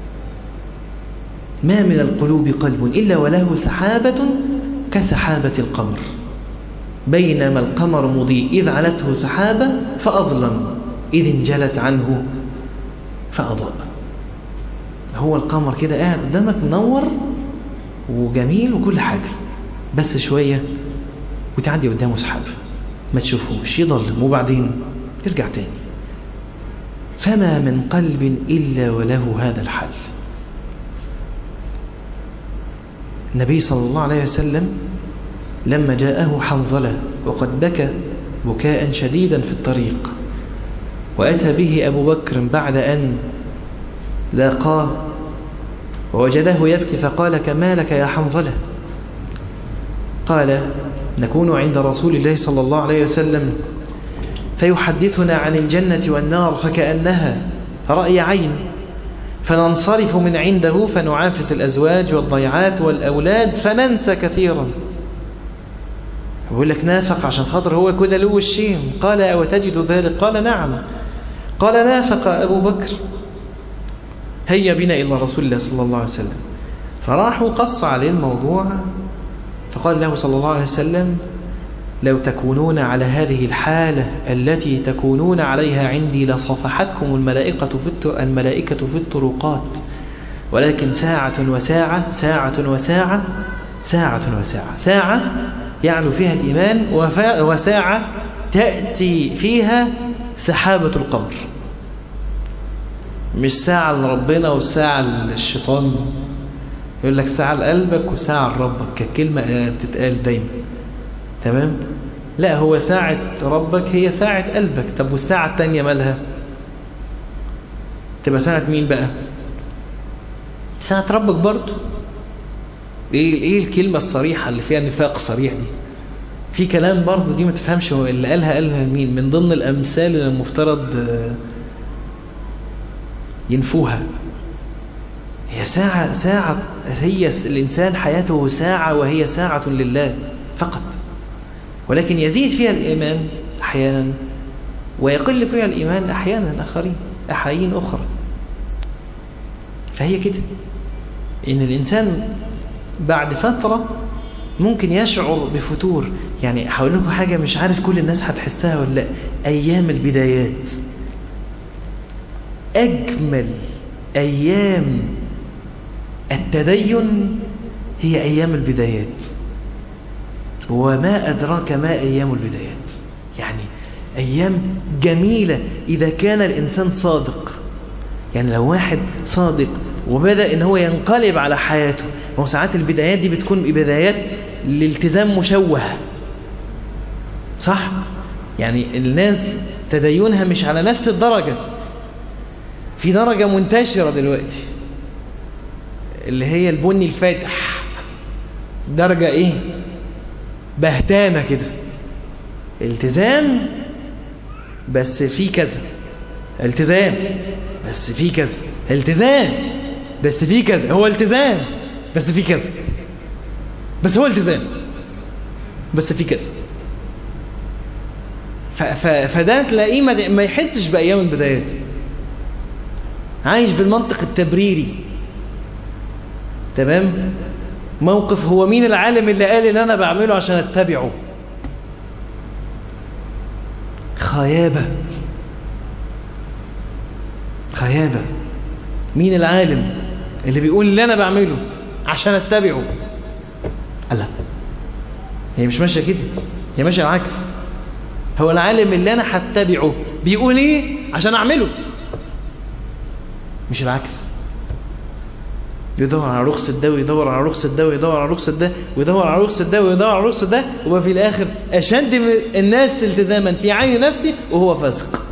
[SPEAKER 1] ما من القلوب قلب إلا وله سحابة كسحابة القمر بينما القمر مضيء إذ علته سحابة فأظلم إذ انجلت عنه فأضاء هو القمر كده قاعد قدامك منور وجميل وكل حاجة بس شوية وتعدي قدامه سحاب ما تشوفوش يضلم وبعدين ترجع تاني فما من قلب إلا وله هذا الحال النبي صلى الله عليه وسلم لما جاءه حنظلة وقد بكى بكاء شديدا في الطريق وأتى به أبو بكر بعد أن لاقاه ووجده يبكي فقال كما لك يا حنظلة قال نكون عند رسول الله صلى الله عليه وسلم فيحدثنا عن الجنة والنار فكأنها رأي عين فننصرف من عنده فنعافس الأزواج والضيعات والأولاد فننسى كثيرا يقول لك نافق عشان خاطر هو كده له الشيم قال أو تجد ذلك قال نعم قال نافق أبو بكر هيا بنا إلى رسول الله صلى الله عليه وسلم فراحوا قص عليه الموضوع فقال له صلى الله عليه وسلم لو تكونون على هذه الحالة التي تكونون عليها عندي لصفحتكم الملائكة في الملائكة في الطرقات ولكن ساعة وساعة ساعة وساعة ساعة وساعة ساعة يعلو فيها الإيمان وساعة تأتي فيها سحابة القبر مش ساعة لربنا وساعة للشيطان يقول لك ساعة لقلبك وساعة لربك ككلمة بتتقال دايما تمام لا هو ساعة ربك هي ساعة قلبك طب والساعة التانية مالها تبقى ساعة مين بقى ساعة ربك برضو ايه ايه الكلمة الصريحة اللي فيها نفاق صريح دي في كلام برضو دي ما تفهمش هو اللي قالها قالها مين من ضمن الامثال اللي المفترض ينفوها هي ساعة ساعة هي الإنسان حياته ساعة وهي ساعة لله فقط ولكن يزيد فيها الإيمان أحيانا ويقل فيها الإيمان أحيانا آخرين أحايين أخرى فهي كده إن الإنسان بعد فترة ممكن يشعر بفتور يعني هقول لكم حاجة مش عارف كل الناس هتحسها ولا لا أيام البدايات أجمل أيام التدين هي أيام البدايات وما أدراك ما أيام البدايات يعني أيام جميلة إذا كان الإنسان صادق يعني لو واحد صادق وبدأ إن هو ينقلب على حياته هو ساعات البدايات دي بتكون بدايات لالتزام مشوه صح؟ يعني الناس تدينها مش على نفس الدرجة في درجة منتشرة دلوقتي اللي هي البني الفاتح درجة ايه بهتانة كده التزام بس في كذا التزام بس في كذا التزام بس في كذا هو التزام بس في كذا بس هو التزام بس في كذا فده تلاقيه ما يحسش بأيام البدايات عايش بالمنطق التبريري تمام موقف هو مين العالم اللي قال ان انا بعمله عشان اتبعه خيابة خيابة مين العالم اللي بيقول اللي انا بعمله عشان اتبعه لا هي مش ماشية كده هي ماشية العكس هو العالم اللي انا هتبعه بيقول ايه عشان اعمله مش العكس يدور على رخصة ده ويدور على رخصة ده ويدور على رخصة ده ويدور على رخصة ده ويدور على رخصة ده وفي الآخر أشد الناس التزاما في عين نفسه وهو فاسق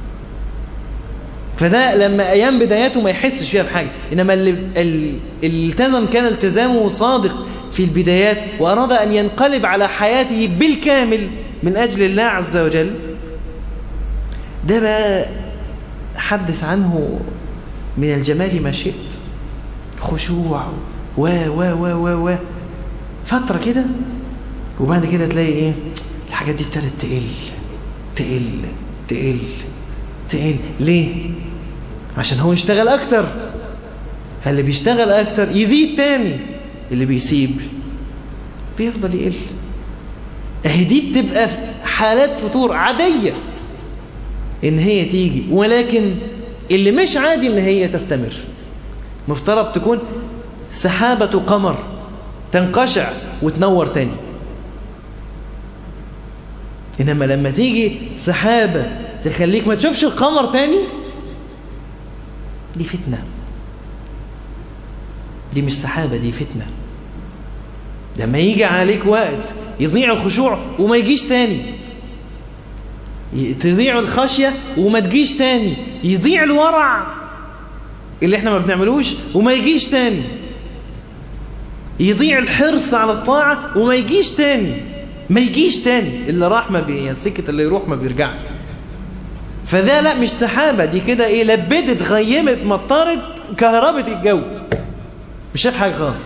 [SPEAKER 1] فده لما أيام بداياته ما يحسش فيها بحاجة إنما اللي, اللي التزم كان التزامه صادق في البدايات وأراد أن ينقلب على حياته بالكامل من أجل الله عز وجل ده بقى حدث عنه من الجمال ما شئت خشوع و و و و و فترة كده وبعد كده تلاقي ايه الحاجات دي ابتدت تقل تقل تقل تقل ليه عشان هو يشتغل اكتر فاللي بيشتغل اكتر يزيد تاني اللي بيسيب بيفضل يقل اهي دي بتبقى حالات فطور عادية ان هي تيجي ولكن اللي مش عادي ان هي تستمر مفترض تكون سحابة قمر تنقشع وتنور تاني إنما لما تيجي سحابة تخليك ما تشوفش القمر تاني دي فتنة دي مش سحابة دي فتنة لما يجي عليك وقت يضيع الخشوع وما يجيش تاني تضيع الخشية وما تجيش تاني يضيع الورع اللي احنا ما بنعملوش وما يجيش تاني يضيع الحرص على الطاعة وما يجيش تاني ما يجيش تاني اللي راح ما بي يعني سكة اللي يروح ما بيرجعش فده لا مش سحابة دي كده ايه لبدت غيمت مطرت كهربت الجو مش شايف حاجة خالص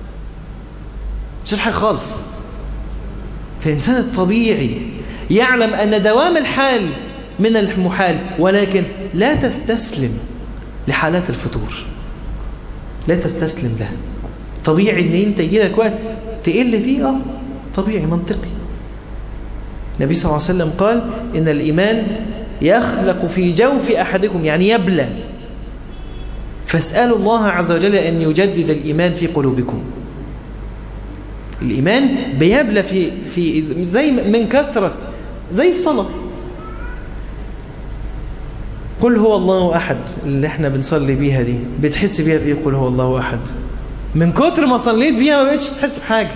[SPEAKER 1] مش شايف حاجة خالص فإنسان الطبيعي يعلم أن دوام الحال من المحال ولكن لا تستسلم لحالات الفتور لا تستسلم لها طبيعي ان انت يجي لك وقت تقل فيه اه طبيعي منطقي النبي صلى الله عليه وسلم قال ان الايمان يخلق في جوف احدكم يعني يبلى فاسالوا الله عز وجل ان يجدد الايمان في قلوبكم الايمان بيبلى في في زي من كثره زي الصلاه قل هو الله أحد اللي احنا بنصلي بيها دي بتحس بيها بإيه قل هو الله أحد من كتر ما صليت بيها ما بقتش تحس بحاجة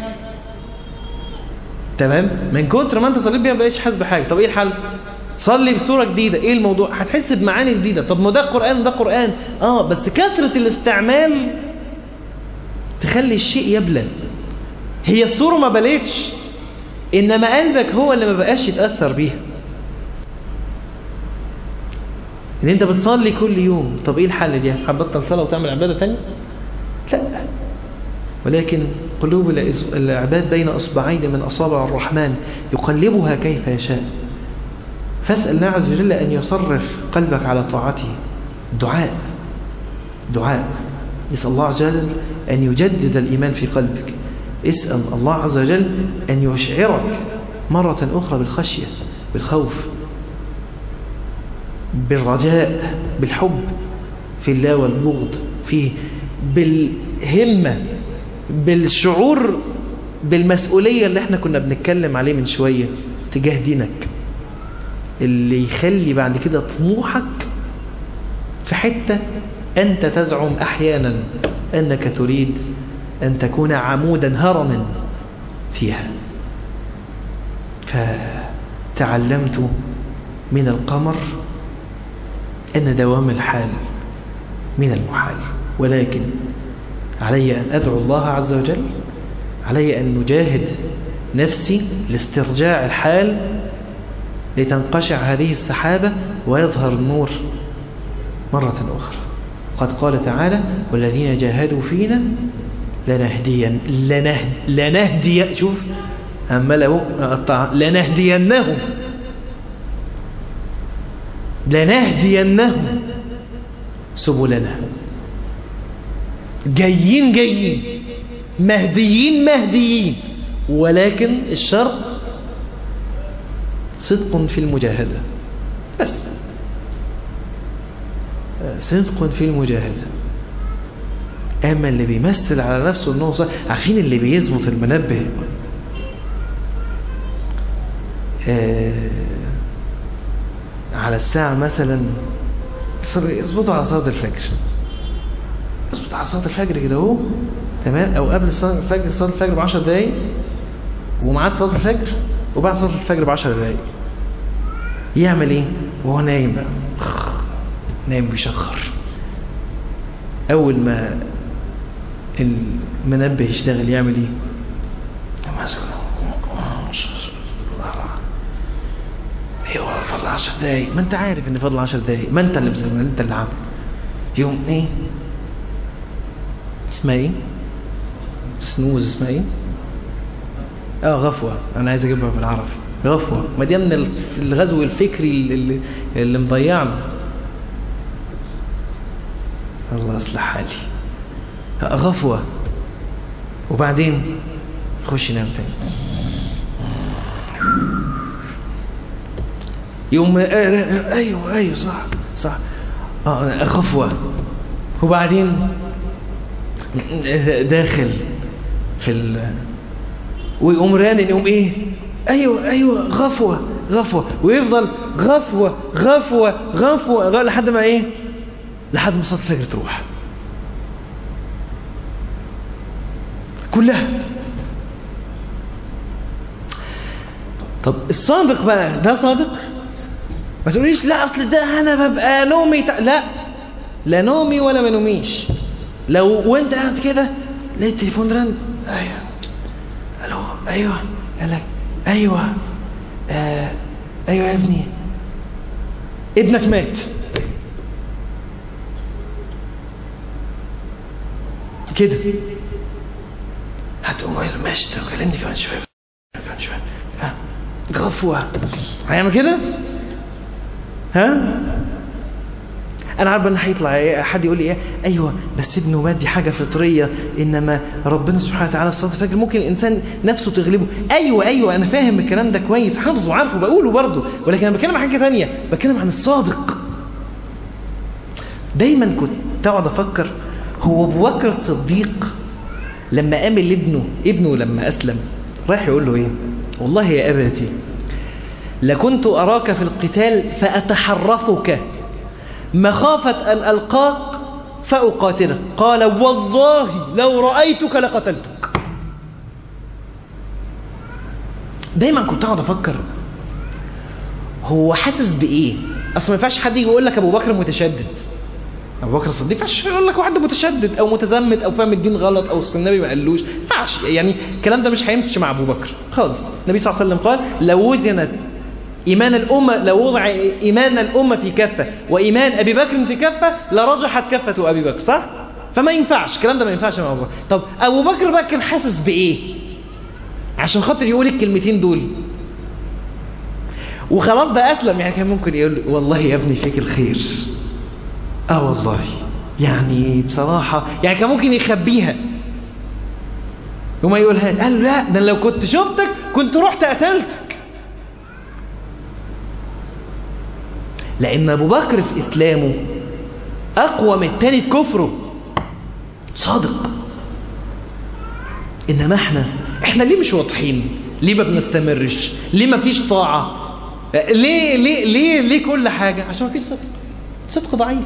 [SPEAKER 1] تمام من كتر ما انت صليت بيها ما بقتش حاسس بحاجة طب ايه الحل صلي بصورة جديدة ايه الموضوع هتحس بمعاني جديدة طب ما ده قرآن وده قرآن اه بس كثرة الاستعمال تخلي الشيء يبلى هي الصورة ما بلتش انما قلبك هو اللي ما بقاش يتأثر بيها ان انت بتصلي كل يوم طب ايه الحل دي هتبطل صلاه وتعمل عباده ثانيه لا ولكن قلوب العباد بين اصبعين من اصابع الرحمن يقلبها كيف يشاء فاسال الله عز وجل ان يصرف قلبك على طاعته دعاء دعاء اسال الله عز وجل ان يجدد الايمان في قلبك اسال الله عز وجل ان يشعرك مره اخرى بالخشيه بالخوف بالرجاء بالحب في الله والبغض فيه بالهمة بالشعور بالمسؤولية اللي احنا كنا بنتكلم عليه من شوية تجاه دينك اللي يخلي بعد كده طموحك في حتة أنت تزعم أحيانا أنك تريد أن تكون عمودا هرما فيها فتعلمت من القمر أن دوام الحال من المحال ولكن علي أن أدعو الله عز وجل علي أن نجاهد نفسي لاسترجاع الحال لتنقشع هذه السحابة ويظهر النور مرة أخرى قد قال تعالى والذين جاهدوا فينا لنهدين لنه لنهدي شوف عمال اقطع لنهدينهم لنهدينهم سبلنا جايين جايين مهديين مهديين ولكن الشرط صدق في المجاهدة بس صدق في المجاهدة أما اللي بيمثل على نفسه أنه صح عارفين اللي بيظبط المنبه آه على الساعة مثلا يظبطه على صلاة الفجر يظبط على صلاة الفجر كده اهو تمام أو قبل صلاة الفجر صلاة الفجر بعشر دقايق ومعاد صلاة الفجر وبعد صلاة الفجر بعشر دقايق يعمل ايه وهو نايم بقى نايم بيشخر اول ما المنبه يشتغل يعمل ايه ايوه فضل 10 دقايق ما انت عارف ان فضل 10 دقايق ما انت اللي مسلم انت اللي عامل يوم ايه اسمها ايه سنوز اسمها ايه اه غفوة انا عايز اجيبها بالعربي غفوة ما دي من الغزو الفكري اللي, اللي مضيعنا الله اصلح حالي غفوة وبعدين خش نام تاني يوم ايوه ايوه صح صح اه غفوة وبعدين داخل في ال ويقوم رانن يقوم ايه ايوه ايوه غفوة غفوة ويفضل غفوة غفوة غفوة لحد ما ايه لحد ما صلاة الفجر تروح كلها طب الصادق بقى ده صادق ما تقوليش لا اصل ده انا ببقى نومي ت... لا لا نومي ولا ما نوميش لو وانت قاعد كده لقيت التليفون رن ايوه الو ايوه قال لك ايوه آه ايوه يا ابني ابنك مات كده هتقوم قايل ماشي طب كلمني كمان شويه كمان شويه ها غفوه هيعمل كده ها انا عارف ان هيطلع حد يقول لي ايه ايوه بس ابنه مات دي حاجه فطريه انما ربنا سبحانه وتعالى صلاه الفجر ممكن الانسان نفسه تغلبه ايوه ايوه انا فاهم الكلام ده كويس حافظه وعارفه بقوله برضه ولكن انا بتكلم عن حاجه ثانيه بتكلم عن الصادق دايما كنت اقعد افكر هو ابو بكر الصديق لما قابل ابنه ابنه لما اسلم رايح يقول له ايه والله يا ابتي لكنت اراك في القتال فاتحرفك مخافة أن ألقاك فأقاتلك قال والله لو رأيتك لقتلتك دايما كنت اقعد افكر هو حاسس بايه اصل ما ينفعش حد يجي يقول لك ابو بكر متشدد ابو بكر الصديق ما ينفعش يقول لك واحد متشدد او متزمت او فاهم الدين غلط او النبي ما قالوش ما ينفعش يعني الكلام ده مش هيمشي مع ابو بكر خالص النبي صلى الله عليه وسلم قال لو وزنت إيمان الأمة لو وضع إيمان الأمة في كفة وإيمان أبي بكر في كفة لرجحت كفة أبي بكر صح؟ فما ينفعش الكلام ده ما ينفعش مع أبو بكر طب أبو بكر بقى كان حاسس بإيه؟ عشان خاطر يقول الكلمتين دول وخلاص بقى أسلم يعني كان ممكن يقول والله يا ابني فيك الخير آه والله يعني بصراحة يعني كان ممكن يخبيها وما يقولها قال لا ده لو كنت شفتك كنت رحت قتلتك لأن أبو بكر في إسلامه أقوى من التاني في كفره صادق إنما إحنا إحنا ليه مش واضحين ليه ما بنستمرش ليه ما فيش طاعة ليه ليه ليه ليه كل حاجة عشان ما فيش صدق صدق ضعيف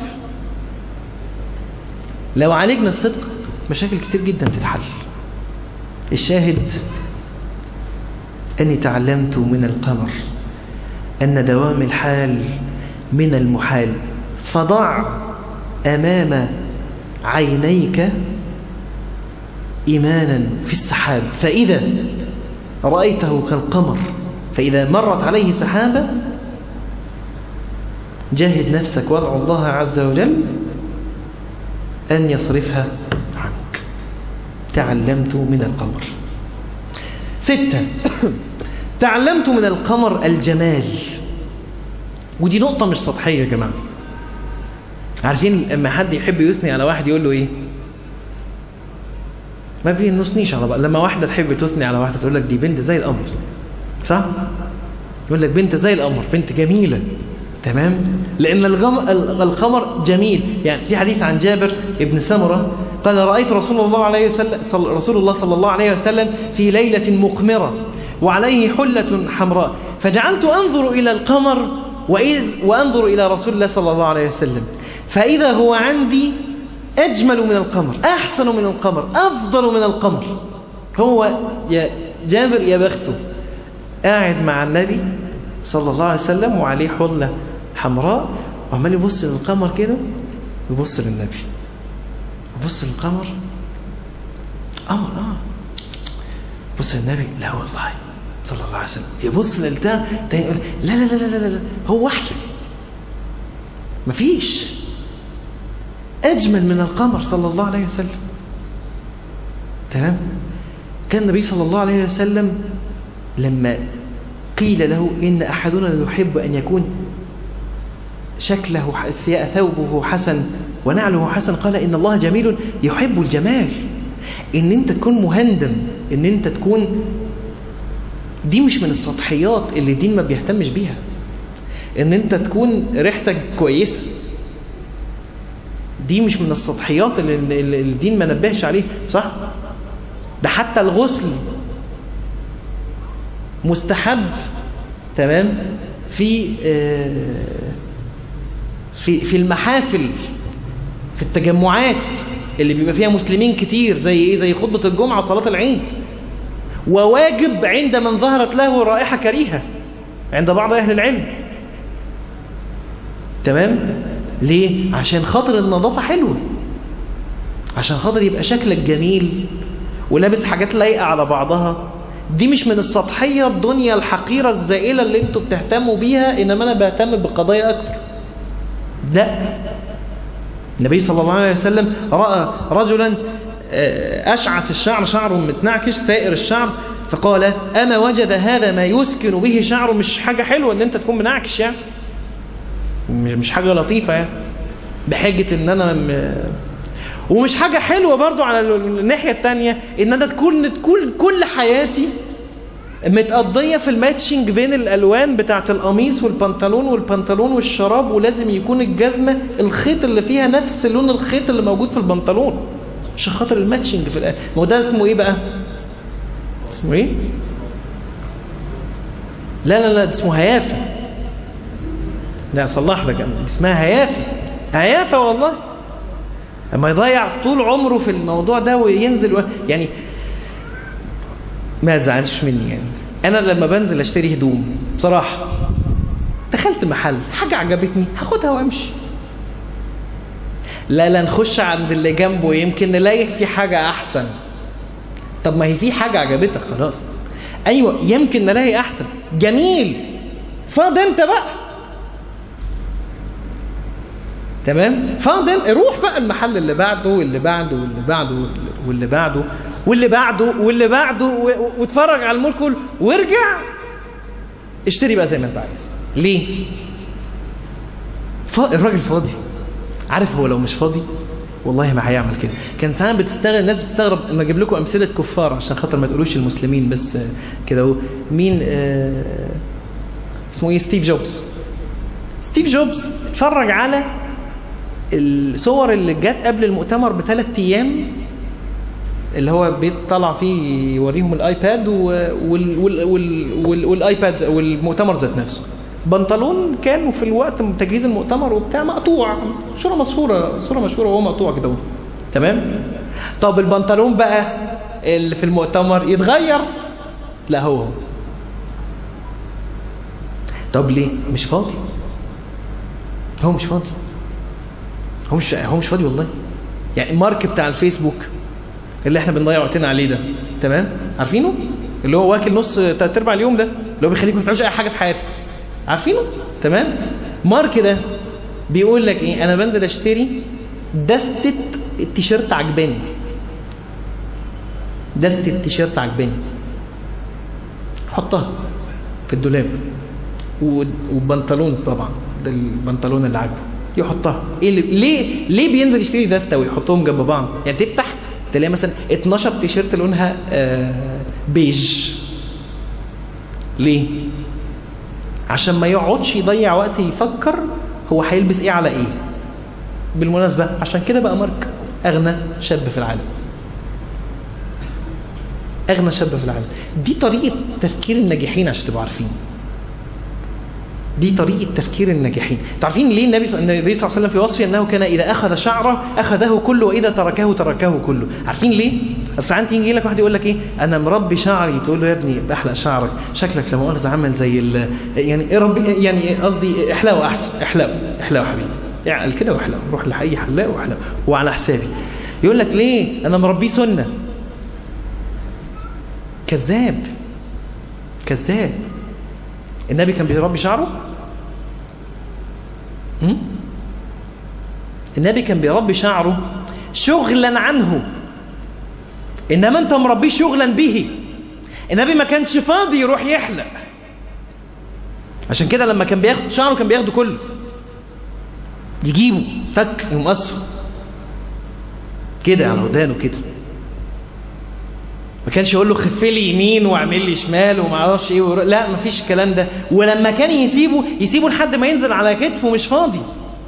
[SPEAKER 1] لو عالجنا الصدق مشاكل كتير جدا تتحل الشاهد أني تعلمت من القمر أن دوام الحال من المحال فضع أمام عينيك إيمانا في السحاب فإذا رأيته كالقمر فإذا مرت عليه سحابة جاهد نفسك وادعو الله عز وجل أن يصرفها عنك تعلمت من القمر ستة تعلمت من القمر الجمال ودي نقطة مش سطحية يا جماعة عارفين لما حد يحب يثني على واحد يقول له ايه ما بينصنيش على بقى لما واحدة تحب تثني على واحدة تقول لك دي بنت زي القمر صح يقول لك بنت زي القمر بنت جميلة تمام لأن الغم... القمر جميل يعني في حديث عن جابر ابن سمرة قال رأيت رسول الله عليه وسلم رسول الله صلى الله عليه وسلم في ليلة مقمرة وعليه حلة حمراء فجعلت أنظر إلى القمر وإذ وأنظر إلى رسول الله صلى الله عليه وسلم فإذا هو عندي أجمل من القمر أحسن من القمر أفضل من القمر هو يا جابر يا بخته قاعد مع النبي صلى الله عليه وسلم وعليه حلة حمراء وعمال يبص للقمر كده ويبص للنبي يبص للقمر قمر اه بص للنبي لا والله صلى الله عليه وسلم يبص للبتاع تاني يقول لا لا لا لا لا لا هو وحي مفيش أجمل من القمر صلى الله عليه وسلم تمام كان النبي صلى الله عليه وسلم لما قيل له إن أحدنا يحب أن يكون شكله ثوبه حسن ونعله حسن قال إن الله جميل يحب الجمال إن أنت تكون مهندم إن أنت تكون دي مش من السطحيات اللي الدين ما بيهتمش بيها إن أنت تكون ريحتك كويسة دي مش من السطحيات اللي اللي الدين ما نبهش عليها صح ده حتى الغسل مستحب تمام في في في المحافل في التجمعات اللي بيبقى فيها مسلمين كتير زي ايه زي خطبة الجمعة وصلاة العيد وواجب عند من ظهرت له رائحة كريهة عند بعض أهل العلم تمام ليه عشان خاطر النظافة حلوة عشان خاطر يبقى شكلك جميل ولابس حاجات لايقة على بعضها دي مش من السطحية الدنيا الحقيرة الزائلة اللي انتوا بتهتموا بيها انما انا بهتم بقضايا اكتر لا النبي صلى الله عليه وسلم رأى رجلا أشعث الشعر شعره متنعكش سائر الشعر فقال أما وجد هذا ما يسكن به شعره مش حاجة حلوة ان انت تكون منعكش يعني مش حاجة لطيفة يعني بحاجة ان انا م... ومش حاجة حلوة برضو على الناحية التانية ان انا تكون تكون كل حياتي متقضية في الماتشنج بين الالوان بتاعت القميص والبنطلون والبنطلون والشراب ولازم يكون الجزمة الخيط اللي فيها نفس لون الخيط اللي موجود في البنطلون عشان خاطر الماتشنج في الآن ما هو ده اسمه ايه بقى اسمه ايه لا لا لا ده اسمه هيافة لا اصلح لك اسمها هيافة هيافة والله اما يضيع طول عمره في الموضوع ده وينزل و... يعني ما زعلش مني يعني انا لما بنزل اشتري هدوم بصراحة دخلت محل حاجة عجبتني هاخدها وامشي لا لا نخش عند اللي جنبه يمكن نلاقي في حاجة احسن طب ما هي في حاجة عجبتك خلاص ايوه يمكن نلاقي احسن جميل فاض انت بقى تمام فاض انت روح بقى المحل اللي بعده واللي بعده واللي بعده واللي بعده واللي بعده واللي بعده واتفرج على المول كله وارجع اشتري بقى زي ما انت عايز ليه الراجل فاضي عارف هو لو مش فاضي والله ما هيعمل كده كان ساعات بتستغرب الناس بتستغرب لما اجيب لكم امثله كفار عشان خاطر ما تقولوش المسلمين بس كده اهو مين آه اسمه ايه ستيف جوبز ستيف جوبز اتفرج على الصور اللي جت قبل المؤتمر بثلاث ايام اللي هو بيطلع فيه يوريهم الايباد وال وال وال والايباد والمؤتمر ذات نفسه بنطلون كان في الوقت تجهيز المؤتمر وبتاع مقطوع صوره مشهوره صوره مشهوره وهو مقطوع كده تمام طب البنطلون بقى اللي في المؤتمر يتغير لا هو هو طب ليه مش فاضي هو مش فاضي هو مش هو مش فاضي والله يعني المارك بتاع الفيسبوك اللي احنا بنضيع وقتنا عليه ده تمام عارفينه اللي هو واكل نص تلات ارباع اليوم ده اللي هو بيخليك ما تعملش اي حاجه في حياتك عارفينه تمام مارك ده
[SPEAKER 2] بيقول لك ايه انا بنزل اشتري دستة التيشيرت عجباني دستة التيشيرت عجباني حطها في الدولاب و- وبنطلون طبعا ده البنطلون اللي عاجبه يحطها ايه اللي ليه ليه بينزل يشتري دستة ويحطهم جنب بعض يعني تفتح تلاقي مثلا 12 تيشيرت لونها آه بيج ليه عشان ما يقعدش يضيع وقت يفكر هو هيلبس ايه على ايه بالمناسبة عشان كده بقى مارك اغنى شاب في العالم اغنى شاب في العالم دي طريقة تفكير الناجحين عشان تبقوا عارفين دي طريقة تفكير الناجحين تعرفين ليه النبي صلى النبي صلى الله عليه وسلم في وصفه أنه كان إذا أخذ شعره أخذه كله وإذا تركه تركه كله عارفين ليه؟ أصل أنت يجي لك واحد يقول لك إيه أنا مربي شعري تقول له يا ابني بحلق شعرك شكلك لما مؤاخذة عمل زي ال يعني إيه ربي يعني قصدي احلقه أحسن احلقه احلقه حبيبي اعقل كده واحلقه روح لأي حلاق واحلقه وعلى حسابي يقول لك ليه أنا مربيه سنة كذاب كذاب النبي كان بيربي شعره هم؟ النبي كان بيربي شعره شغلا عنه انما انت مربيه شغلا به النبي ما كانش فاضي يروح يحلق عشان كده لما كان بياخد شعره كان بياخده كله يجيبه فك يمقصه كده على ودانه كده ما كانش يقول له خف لي يمين واعمل لي شمال وما اعرفش ايه ور... لا ما فيش الكلام ده ولما كان يسيبه يسيبه لحد ما ينزل على كتفه مش فاضي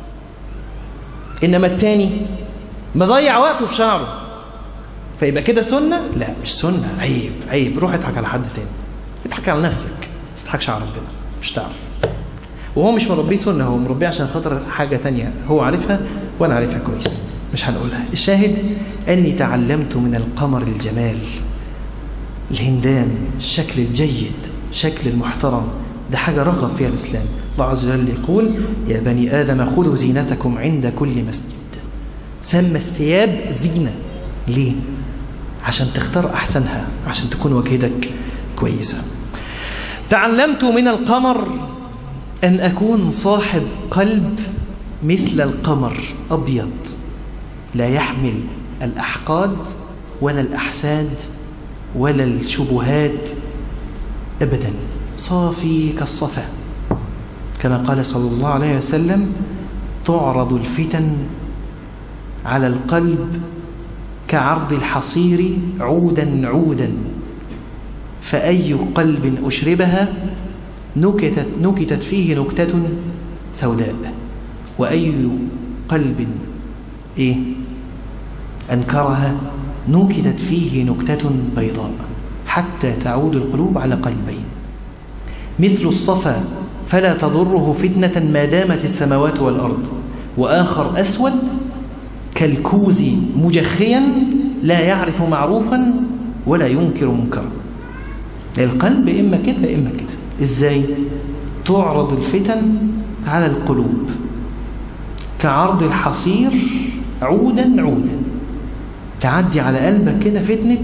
[SPEAKER 2] انما التاني مضيع وقته في شعره فيبقى كده سنة لا مش سنة عيب عيب روح اضحك على حد تاني اضحك على نفسك ما تضحكش على ربنا مش تعرف وهو مش مربيه سنة هو مربيه عشان خاطر حاجة تانية هو عارفها وانا عارفها كويس مش هنقولها الشاهد اني تعلمت من القمر الجمال الهندام الشكل الجيد شكل المحترم ده حاجة رغب فيها الإسلام الله عز وجل يقول يا بني آدم خذوا زينتكم عند كل مسجد سمى الثياب زينة ليه؟ عشان تختار أحسنها عشان تكون وجهتك كويسة تعلمت من القمر أن أكون صاحب قلب مثل القمر أبيض لا يحمل الأحقاد ولا الأحساد ولا الشبهات أبدا صافي كالصفا كما قال صلى الله عليه وسلم تعرض الفتن على القلب كعرض الحصير عودا عودا فأي قلب أشربها نكتت, نكتت فيه نكتة سوداء وأي قلب إيه أنكرها نكتت فيه نكتة بيضاء حتى تعود القلوب على قلبين مثل الصفا فلا تضره فتنة ما دامت السماوات والأرض وآخر أسود كالكوز مجخيا لا يعرف معروفا ولا ينكر منكرا القلب إما كده إما كده إزاي تعرض الفتن على القلوب كعرض الحصير عودا عودا تعدي على قلبك كده فتنة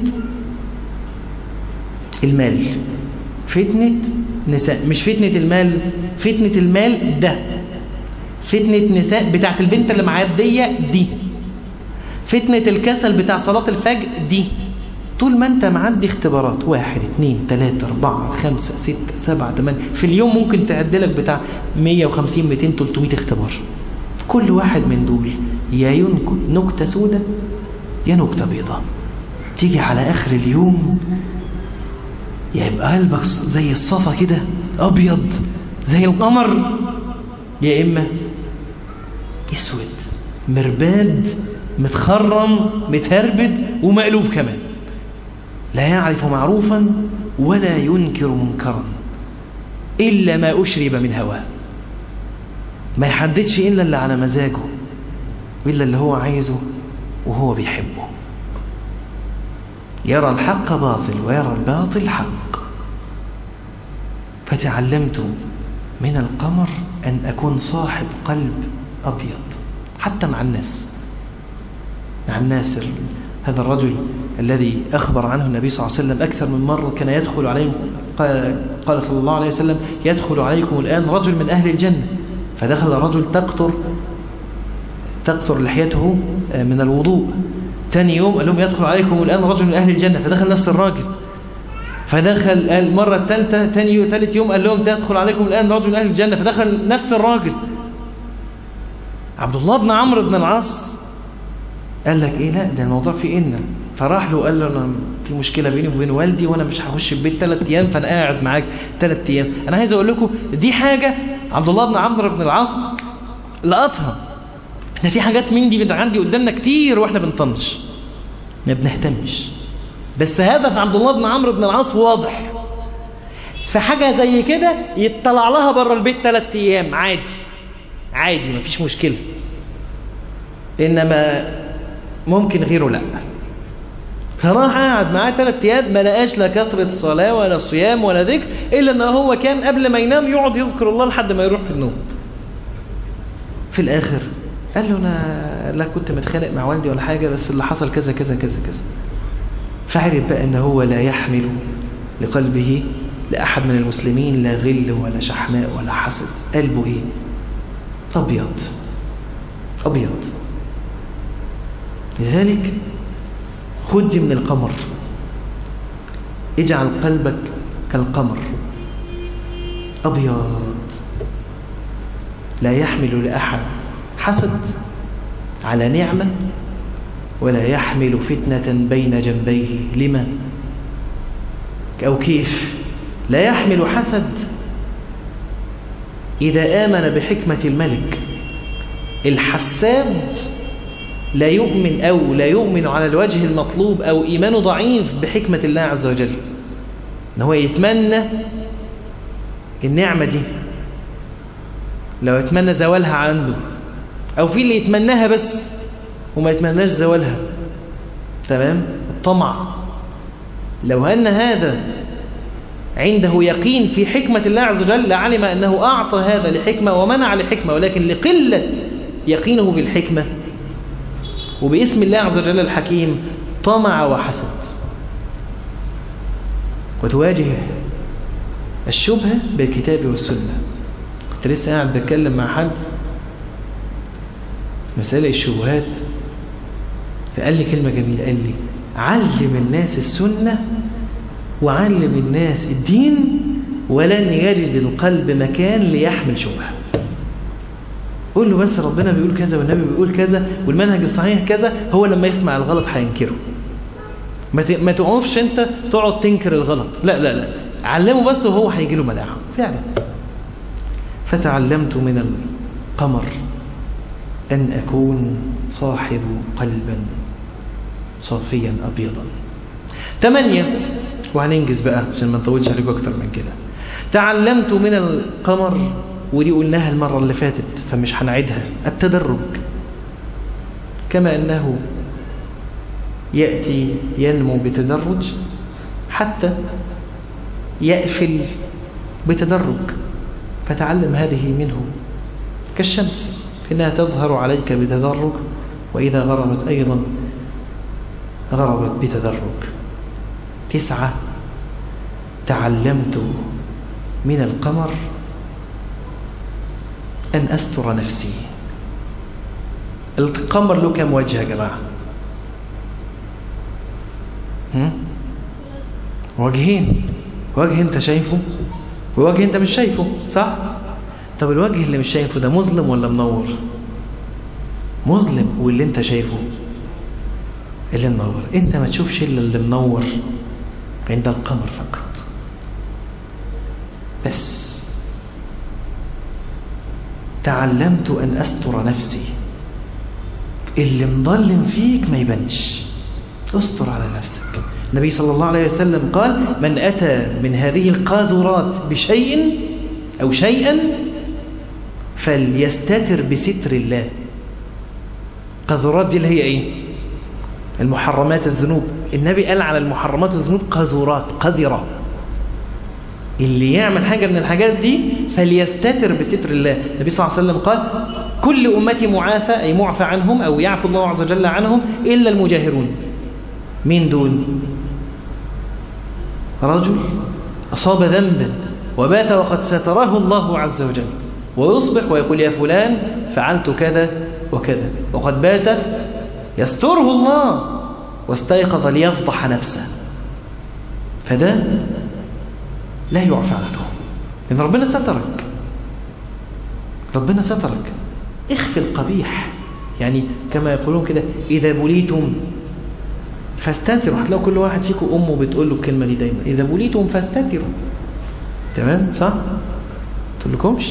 [SPEAKER 2] المال فتنة نساء مش فتنة المال فتنة المال ده فتنة نساء بتاعت البنت اللي معدية دي فتنة الكسل بتاع صلاة الفجر دي طول ما انت معدي اختبارات واحد اتنين تلاتة اربعة خمسة ستة سبعة تمانية في اليوم ممكن تعدلك بتاع مية وخمسين ميتين تلتمية اختبار كل واحد من دول يا ينكت نكتة سودة يا نكتة بيضاء تيجي على آخر اليوم يا يبقى قلبك زي الصفا كده أبيض زي القمر يا إما اسود مرباد متخرم متهربد ومقلوب كمان لا يعرف معروفا ولا ينكر منكرا إلا ما أشرب من هواه ما يحددش إلا اللي على مزاجه إلا اللي هو عايزه وهو بيحبه يرى الحق باطل ويرى الباطل حق فتعلمت من القمر أن أكون صاحب قلب أبيض حتى مع الناس مع الناس هذا الرجل الذي أخبر عنه النبي صلى الله عليه وسلم أكثر من مرة كان يدخل عليهم قال صلى الله عليه وسلم يدخل عليكم الآن رجل من أهل الجنة فدخل رجل تقطر تقطر لحيته من الوضوء تاني يوم قال لهم يدخل عليكم الآن رجل من أهل الجنة فدخل نفس الراجل فدخل المرة الثالثة تاني ثالث يوم قال لهم تدخل عليكم الآن رجل من أهل الجنة فدخل نفس الراجل عبد الله بن عمرو بن العاص قال لك ايه لا ده الموضوع فيه إن فراح له قال له انا في مشكله بيني وبين والدي وانا مش هخش البيت ثلاث ايام فانا قاعد معاك ثلاث ايام انا عايز اقول لكم دي حاجه عبد الله بن عمرو بن العاص لقطها احنا في حاجات من دي عندي قدامنا كتير واحنا بنطنش ما بنهتمش بس هدف عبد الله بن عمرو بن العاص واضح فحاجه زي كده يطلع لها بره البيت ثلاث ايام عادي عادي مفيش مشكله انما ممكن غيره لا فراح قاعد معاه ثلاث ايام ما لقاش لا كثره صلاه ولا صيام ولا ذكر الا ان هو كان قبل ما ينام يقعد يذكر الله لحد ما يروح في النوم في الاخر قال له انا لا كنت متخانق مع والدي ولا حاجه بس اللي حصل كذا كذا كذا كذا فعرف بقى ان هو لا يحمل لقلبه لاحد من المسلمين لا غل ولا شحناء ولا حسد قلبه ايه ابيض ابيض لذلك خد من القمر اجعل قلبك كالقمر أبيض لا يحمل لأحد حسد على نعمة ولا يحمل فتنة بين جنبيه لما أو كيف لا يحمل حسد إذا آمن بحكمة الملك الحساد لا يؤمن أو لا يؤمن على الوجه المطلوب أو إيمانه ضعيف بحكمة الله عز وجل إن هو يتمنى النعمة دي لو يتمنى زوالها عنده أو في اللي يتمناها بس وما يتمناش زوالها تمام الطمع لو أن هذا عنده يقين في حكمة الله عز وجل لعلم أنه أعطى هذا لحكمة ومنع لحكمة ولكن لقلة يقينه بالحكمة وباسم الله عز وجل الحكيم طمع وحسد وتواجه الشبهة بالكتاب والسنة كنت لسه قاعد بتكلم مع حد مسألة الشبهات فقال لي كلمة جميلة قال لي علم الناس السنة وعلم الناس الدين ولن يجد القلب مكان ليحمل شبهه قول له بس ربنا بيقول كذا والنبي بيقول كذا والمنهج الصحيح كذا هو لما يسمع الغلط هينكره ما تقفش انت تقعد تنكر الغلط لا لا لا علمه بس وهو هيجي له مناعه فعلا فتعلمت من القمر أن أكون صاحب قلبا صافيا أبيضا ثمانية وهننجز بقى عشان ما نطولش عليكم أكتر من كده تعلمت من القمر ودي قلناها المرة اللي فاتت فمش هنعيدها التدرج كما أنه يأتي ينمو بتدرج حتى يأفل بتدرج فتعلم هذه منه كالشمس إنها تظهر عليك بتدرج وإذا غربت أيضا غربت بتدرج تسعة تعلمت من القمر أن أستر نفسي القمر له كم وجه يا جماعة وجهين وجه انت شايفه ووجه انت مش شايفه صح طب الوجه اللي مش شايفه ده مظلم ولا منور مظلم واللي انت شايفه اللي منور انت ما تشوفش الا اللي منور عند القمر فقط بس تعلمت أن أستر نفسي اللي مظلم فيك ما يبانش استر على نفسك النبي صلى الله عليه وسلم قال من أتى من هذه القاذورات بشيء أو شيئا فليستتر بستر الله قاذورات دي اللي هي ايه المحرمات الذنوب النبي قال على المحرمات الذنوب قاذورات قذرة اللي يعمل حاجة من الحاجات دي فليستتر بستر الله النبي صلى الله عليه وسلم قال كل أمتي معافى أي معفى عنهم أو يعفو الله عز وجل عنهم إلا المجاهرون مين دول رجل أصاب ذنبا وبات وقد ستره الله عز وجل ويصبح ويقول يا فلان فعلت كذا وكذا وقد بات يستره الله واستيقظ ليفضح نفسه فده لا يعفى عنه لأن ربنا سترك ربنا سترك اخفي القبيح يعني كما يقولون كده إذا بليتم فاستتروا هتلاقوا كل واحد فيكم أمه بتقول له الكلمة دي دايما إذا بليتم فاستتروا تمام صح؟ تقول لكمش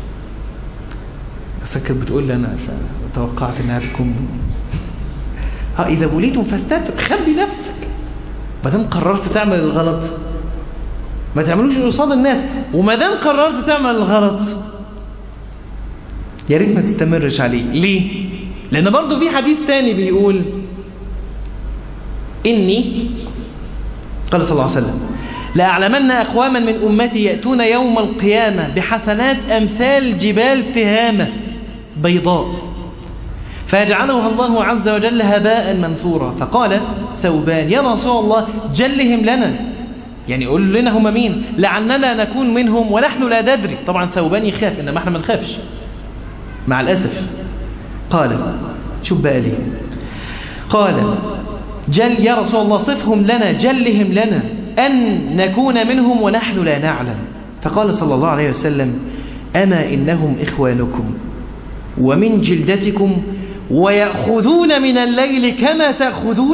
[SPEAKER 2] بس كانت بتقول لي أنا فتوقعت إنها تكون ها إذا بليتم فاستتروا خبي نفسك ما دام قررت تعمل الغلط ما تعملوش قصاد الناس وما دام قررت تعمل الغلط يا ريت ما تستمرش عليه ليه لان برضه في حديث تاني بيقول اني قال صلى الله عليه وسلم لأعلمن أقواما من أمتي يأتون يوم القيامة بحسنات أمثال جبال تهامة بيضاء فيجعلها الله عز وجل هباء منثورا فقال ثوبان يا رسول الله جلهم لنا يعني قول لنا هم مين لعلنا نكون منهم ونحن لا ندري طبعا ثوبان يخاف إنما احنا ما نخافش مع الأسف قال شوف بقى ليه قال جل يا رسول الله صفهم لنا جلهم لنا أن نكون منهم ونحن لا نعلم فقال صلى الله عليه وسلم أما إنهم إخوانكم ومن جلدتكم ويأخذون من الليل كما تأخذون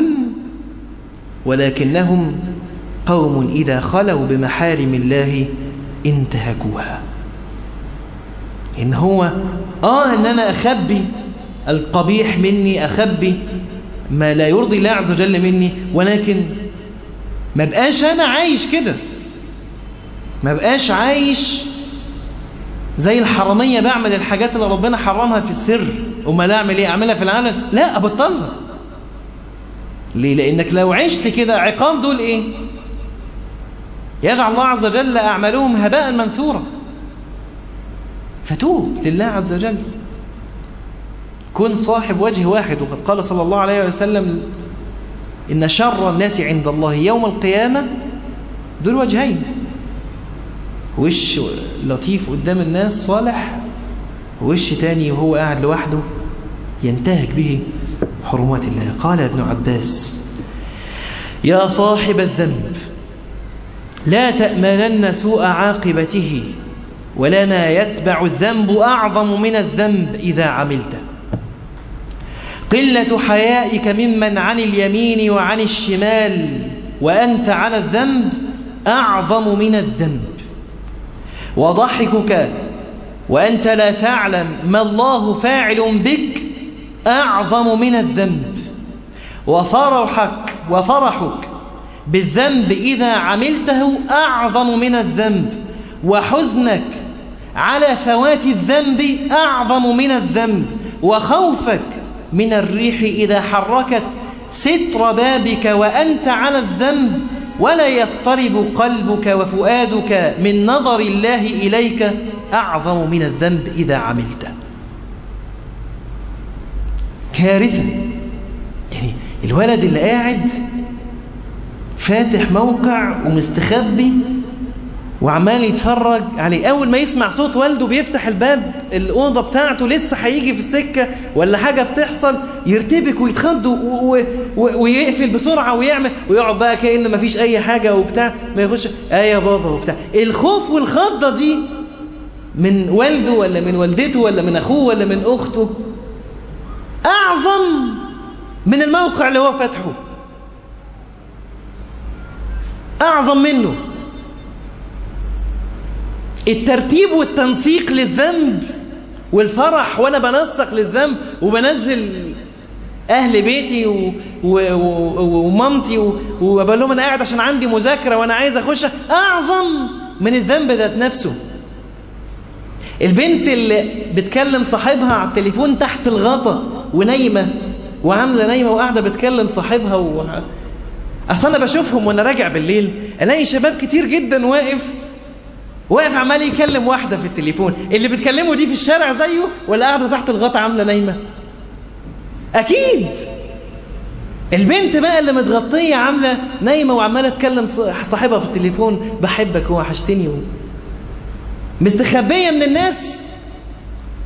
[SPEAKER 2] ولكنهم قوم إذا خلوا بمحارم الله انتهكوها إن هو آه إن أنا أخبي القبيح مني أخبي ما لا يرضي الله عز وجل مني ولكن ما بقاش أنا عايش كده ما بقاش عايش زي الحرامية بعمل الحاجات اللي ربنا حرمها في السر وما لا أعمل إيه أعملها في العلن لا أبطلها ليه لأنك لو عشت كده عقاب دول إيه يجعل الله عز وجل أعمالهم هباء منثورا فتوب لله عز وجل كن صاحب وجه واحد وقد قال صلى الله عليه وسلم إن شر الناس عند الله يوم القيامة ذو الوجهين وش لطيف قدام الناس صالح وش تاني وهو قاعد لوحده ينتهك به حرمات الله قال ابن عباس يا صاحب الذنب لا تأملن سوء عاقبته ولنا يتبع الذنب أعظم من الذنب إذا عملته قلة حيائك ممن عن اليمين وعن الشمال وأنت على الذنب أعظم من الذنب وضحكك وأنت لا تعلم ما الله فاعل بك أعظم من الذنب وفرحك وفرحك بالذنب إذا عملته أعظم من الذنب وحزنك على فوات الذنب أعظم من الذنب وخوفك من الريح إذا حركت ستر بابك وأنت على الذنب ولا يضطرب قلبك وفؤادك من نظر الله إليك أعظم من الذنب إذا عملته كارثة يعني الولد اللي قاعد فاتح موقع ومستخبي وعمال يتفرج عليه أول ما يسمع صوت والده بيفتح الباب الأوضة بتاعته لسه هيجي في السكة ولا حاجة بتحصل يرتبك ويتخض ويقفل بسرعة ويعمل ويقعد بقى كأن مفيش أي حاجة وبتاع ما يخش آه يا بابا وبتاع الخوف والخضة دي من والده ولا من والدته ولا من أخوه ولا من أخته أعظم من الموقع اللي هو فاتحه أعظم منه الترتيب والتنسيق للذنب والفرح وانا بنسق للذنب وبنزل اهل بيتي و... و... و... ومامتي و... وبقول لهم انا قاعد عشان عندي مذاكره وانا عايز اخش اعظم من الذنب ذات نفسه البنت اللي بتكلم صاحبها على التليفون تحت الغطا ونايمه وعامله نايمه وقاعده بتكلم صاحبها و... اصل انا بشوفهم وانا راجع بالليل الاقي شباب كتير جدا واقف واقف عمال يكلم واحدة في التليفون اللي بتكلمه دي في الشارع زيه ولا قاعدة تحت الغطا عاملة نايمة أكيد البنت بقى اللي متغطية عاملة نايمة وعمالة تكلم صاحبها في التليفون بحبك وحشتني مستخبية من الناس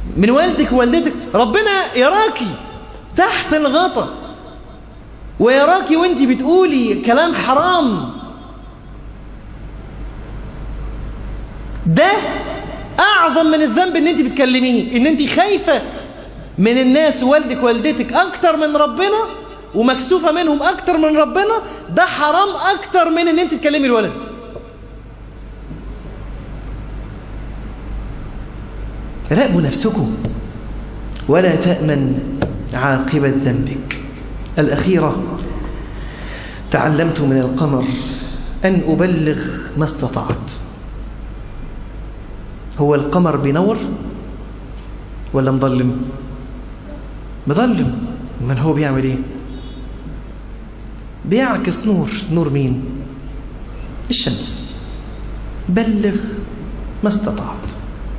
[SPEAKER 2] من والدك ووالدتك ربنا يراكي تحت الغطا ويراكي وانت بتقولي كلام حرام ده اعظم من الذنب ان انت بتكلميه ان انت خايفة من الناس والدك والدتك اكتر من ربنا ومكسوفة منهم اكتر من ربنا ده حرام اكتر من ان انت تكلمي الولد راقبوا نفسكم ولا تأمن عاقبة ذنبك الأخيرة تعلمت من القمر أن أبلغ ما استطعت هو القمر بينور ولا مظلم مظلم من هو بيعمل ايه بيعكس نور نور مين الشمس بلغ ما استطعت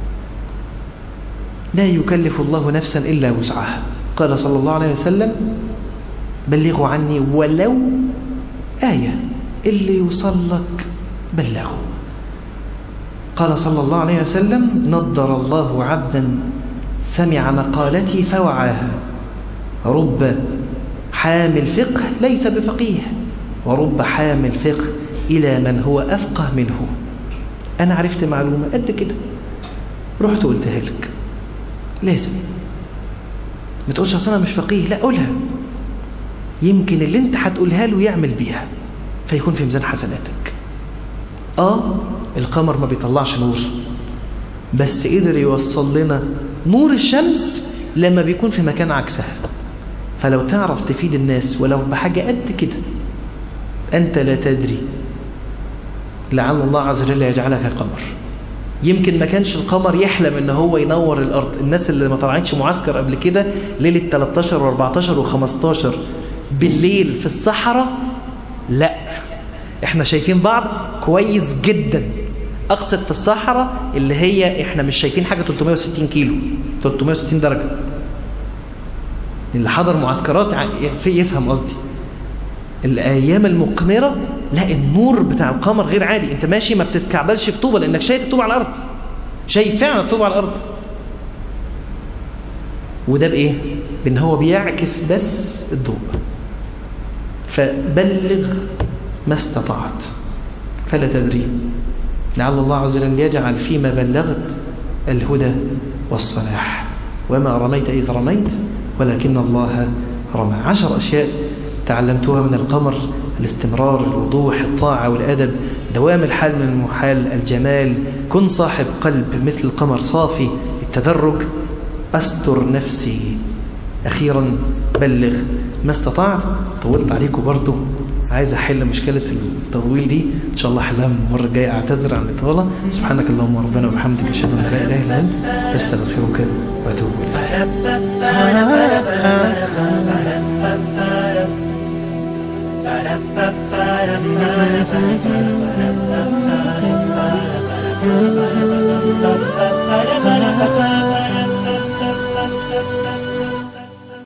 [SPEAKER 2] لا يكلف الله نفسا إلا وسعها قال صلى الله عليه وسلم بلغوا عني ولو آية اللي يوصل لك بلغوا قال صلى الله عليه وسلم نضر الله عبدا سمع مقالتي فوعاها رب حامل فقه ليس بفقيه ورب حامل فقه إلى من هو أفقه منه أنا عرفت معلومة قد كده رحت قلتها لك لازم ما تقولش اصل انا مش فقيه لا قولها يمكن اللي انت هتقولها له يعمل بيها فيكون في ميزان حسناتك اه القمر ما بيطلعش نور بس قدر يوصل لنا نور الشمس لما بيكون في مكان عكسها فلو تعرف تفيد الناس ولو بحاجة قد كده أنت لا تدري لعل الله عز وجل يجعلك قمر يمكن ما كانش القمر يحلم ان هو ينور الارض الناس اللي ما طلعتش معسكر قبل كده ليله 13 و14 و15 بالليل في الصحراء لا احنا شايفين بعض كويس جدا اقصد في الصحراء اللي هي احنا مش شايفين حاجه 360 كيلو 360 درجه اللي حضر معسكرات يفهم قصدي الايام المقمره لا النور بتاع القمر غير عادي انت ماشي ما بتتكعبلش في طوبه لانك شايف الطوبه على الارض شايف فعلا الطوبه على الارض وده بايه بان هو بيعكس بس الضوء فبلغ ما استطعت فلا تدري لعل الله عز وجل يجعل فيما بلغت الهدى والصلاح وما رميت إذ رميت ولكن الله رمى عشر أشياء تعلمتها من القمر الاستمرار الوضوح الطاعة والأدب دوام الحال من المحال الجمال كن صاحب قلب مثل القمر صافي التدرج أستر نفسي أخيرا بلغ ما استطعت طولت عليكم برضو عايز أحل مشكلة التطويل دي إن شاء الله أحلها من المرة الجاية أعتذر عن الإطالة سبحانك اللهم ربنا وبحمدك أشهد أن لا إله إلا أنت أستغفرك وأتوب إليك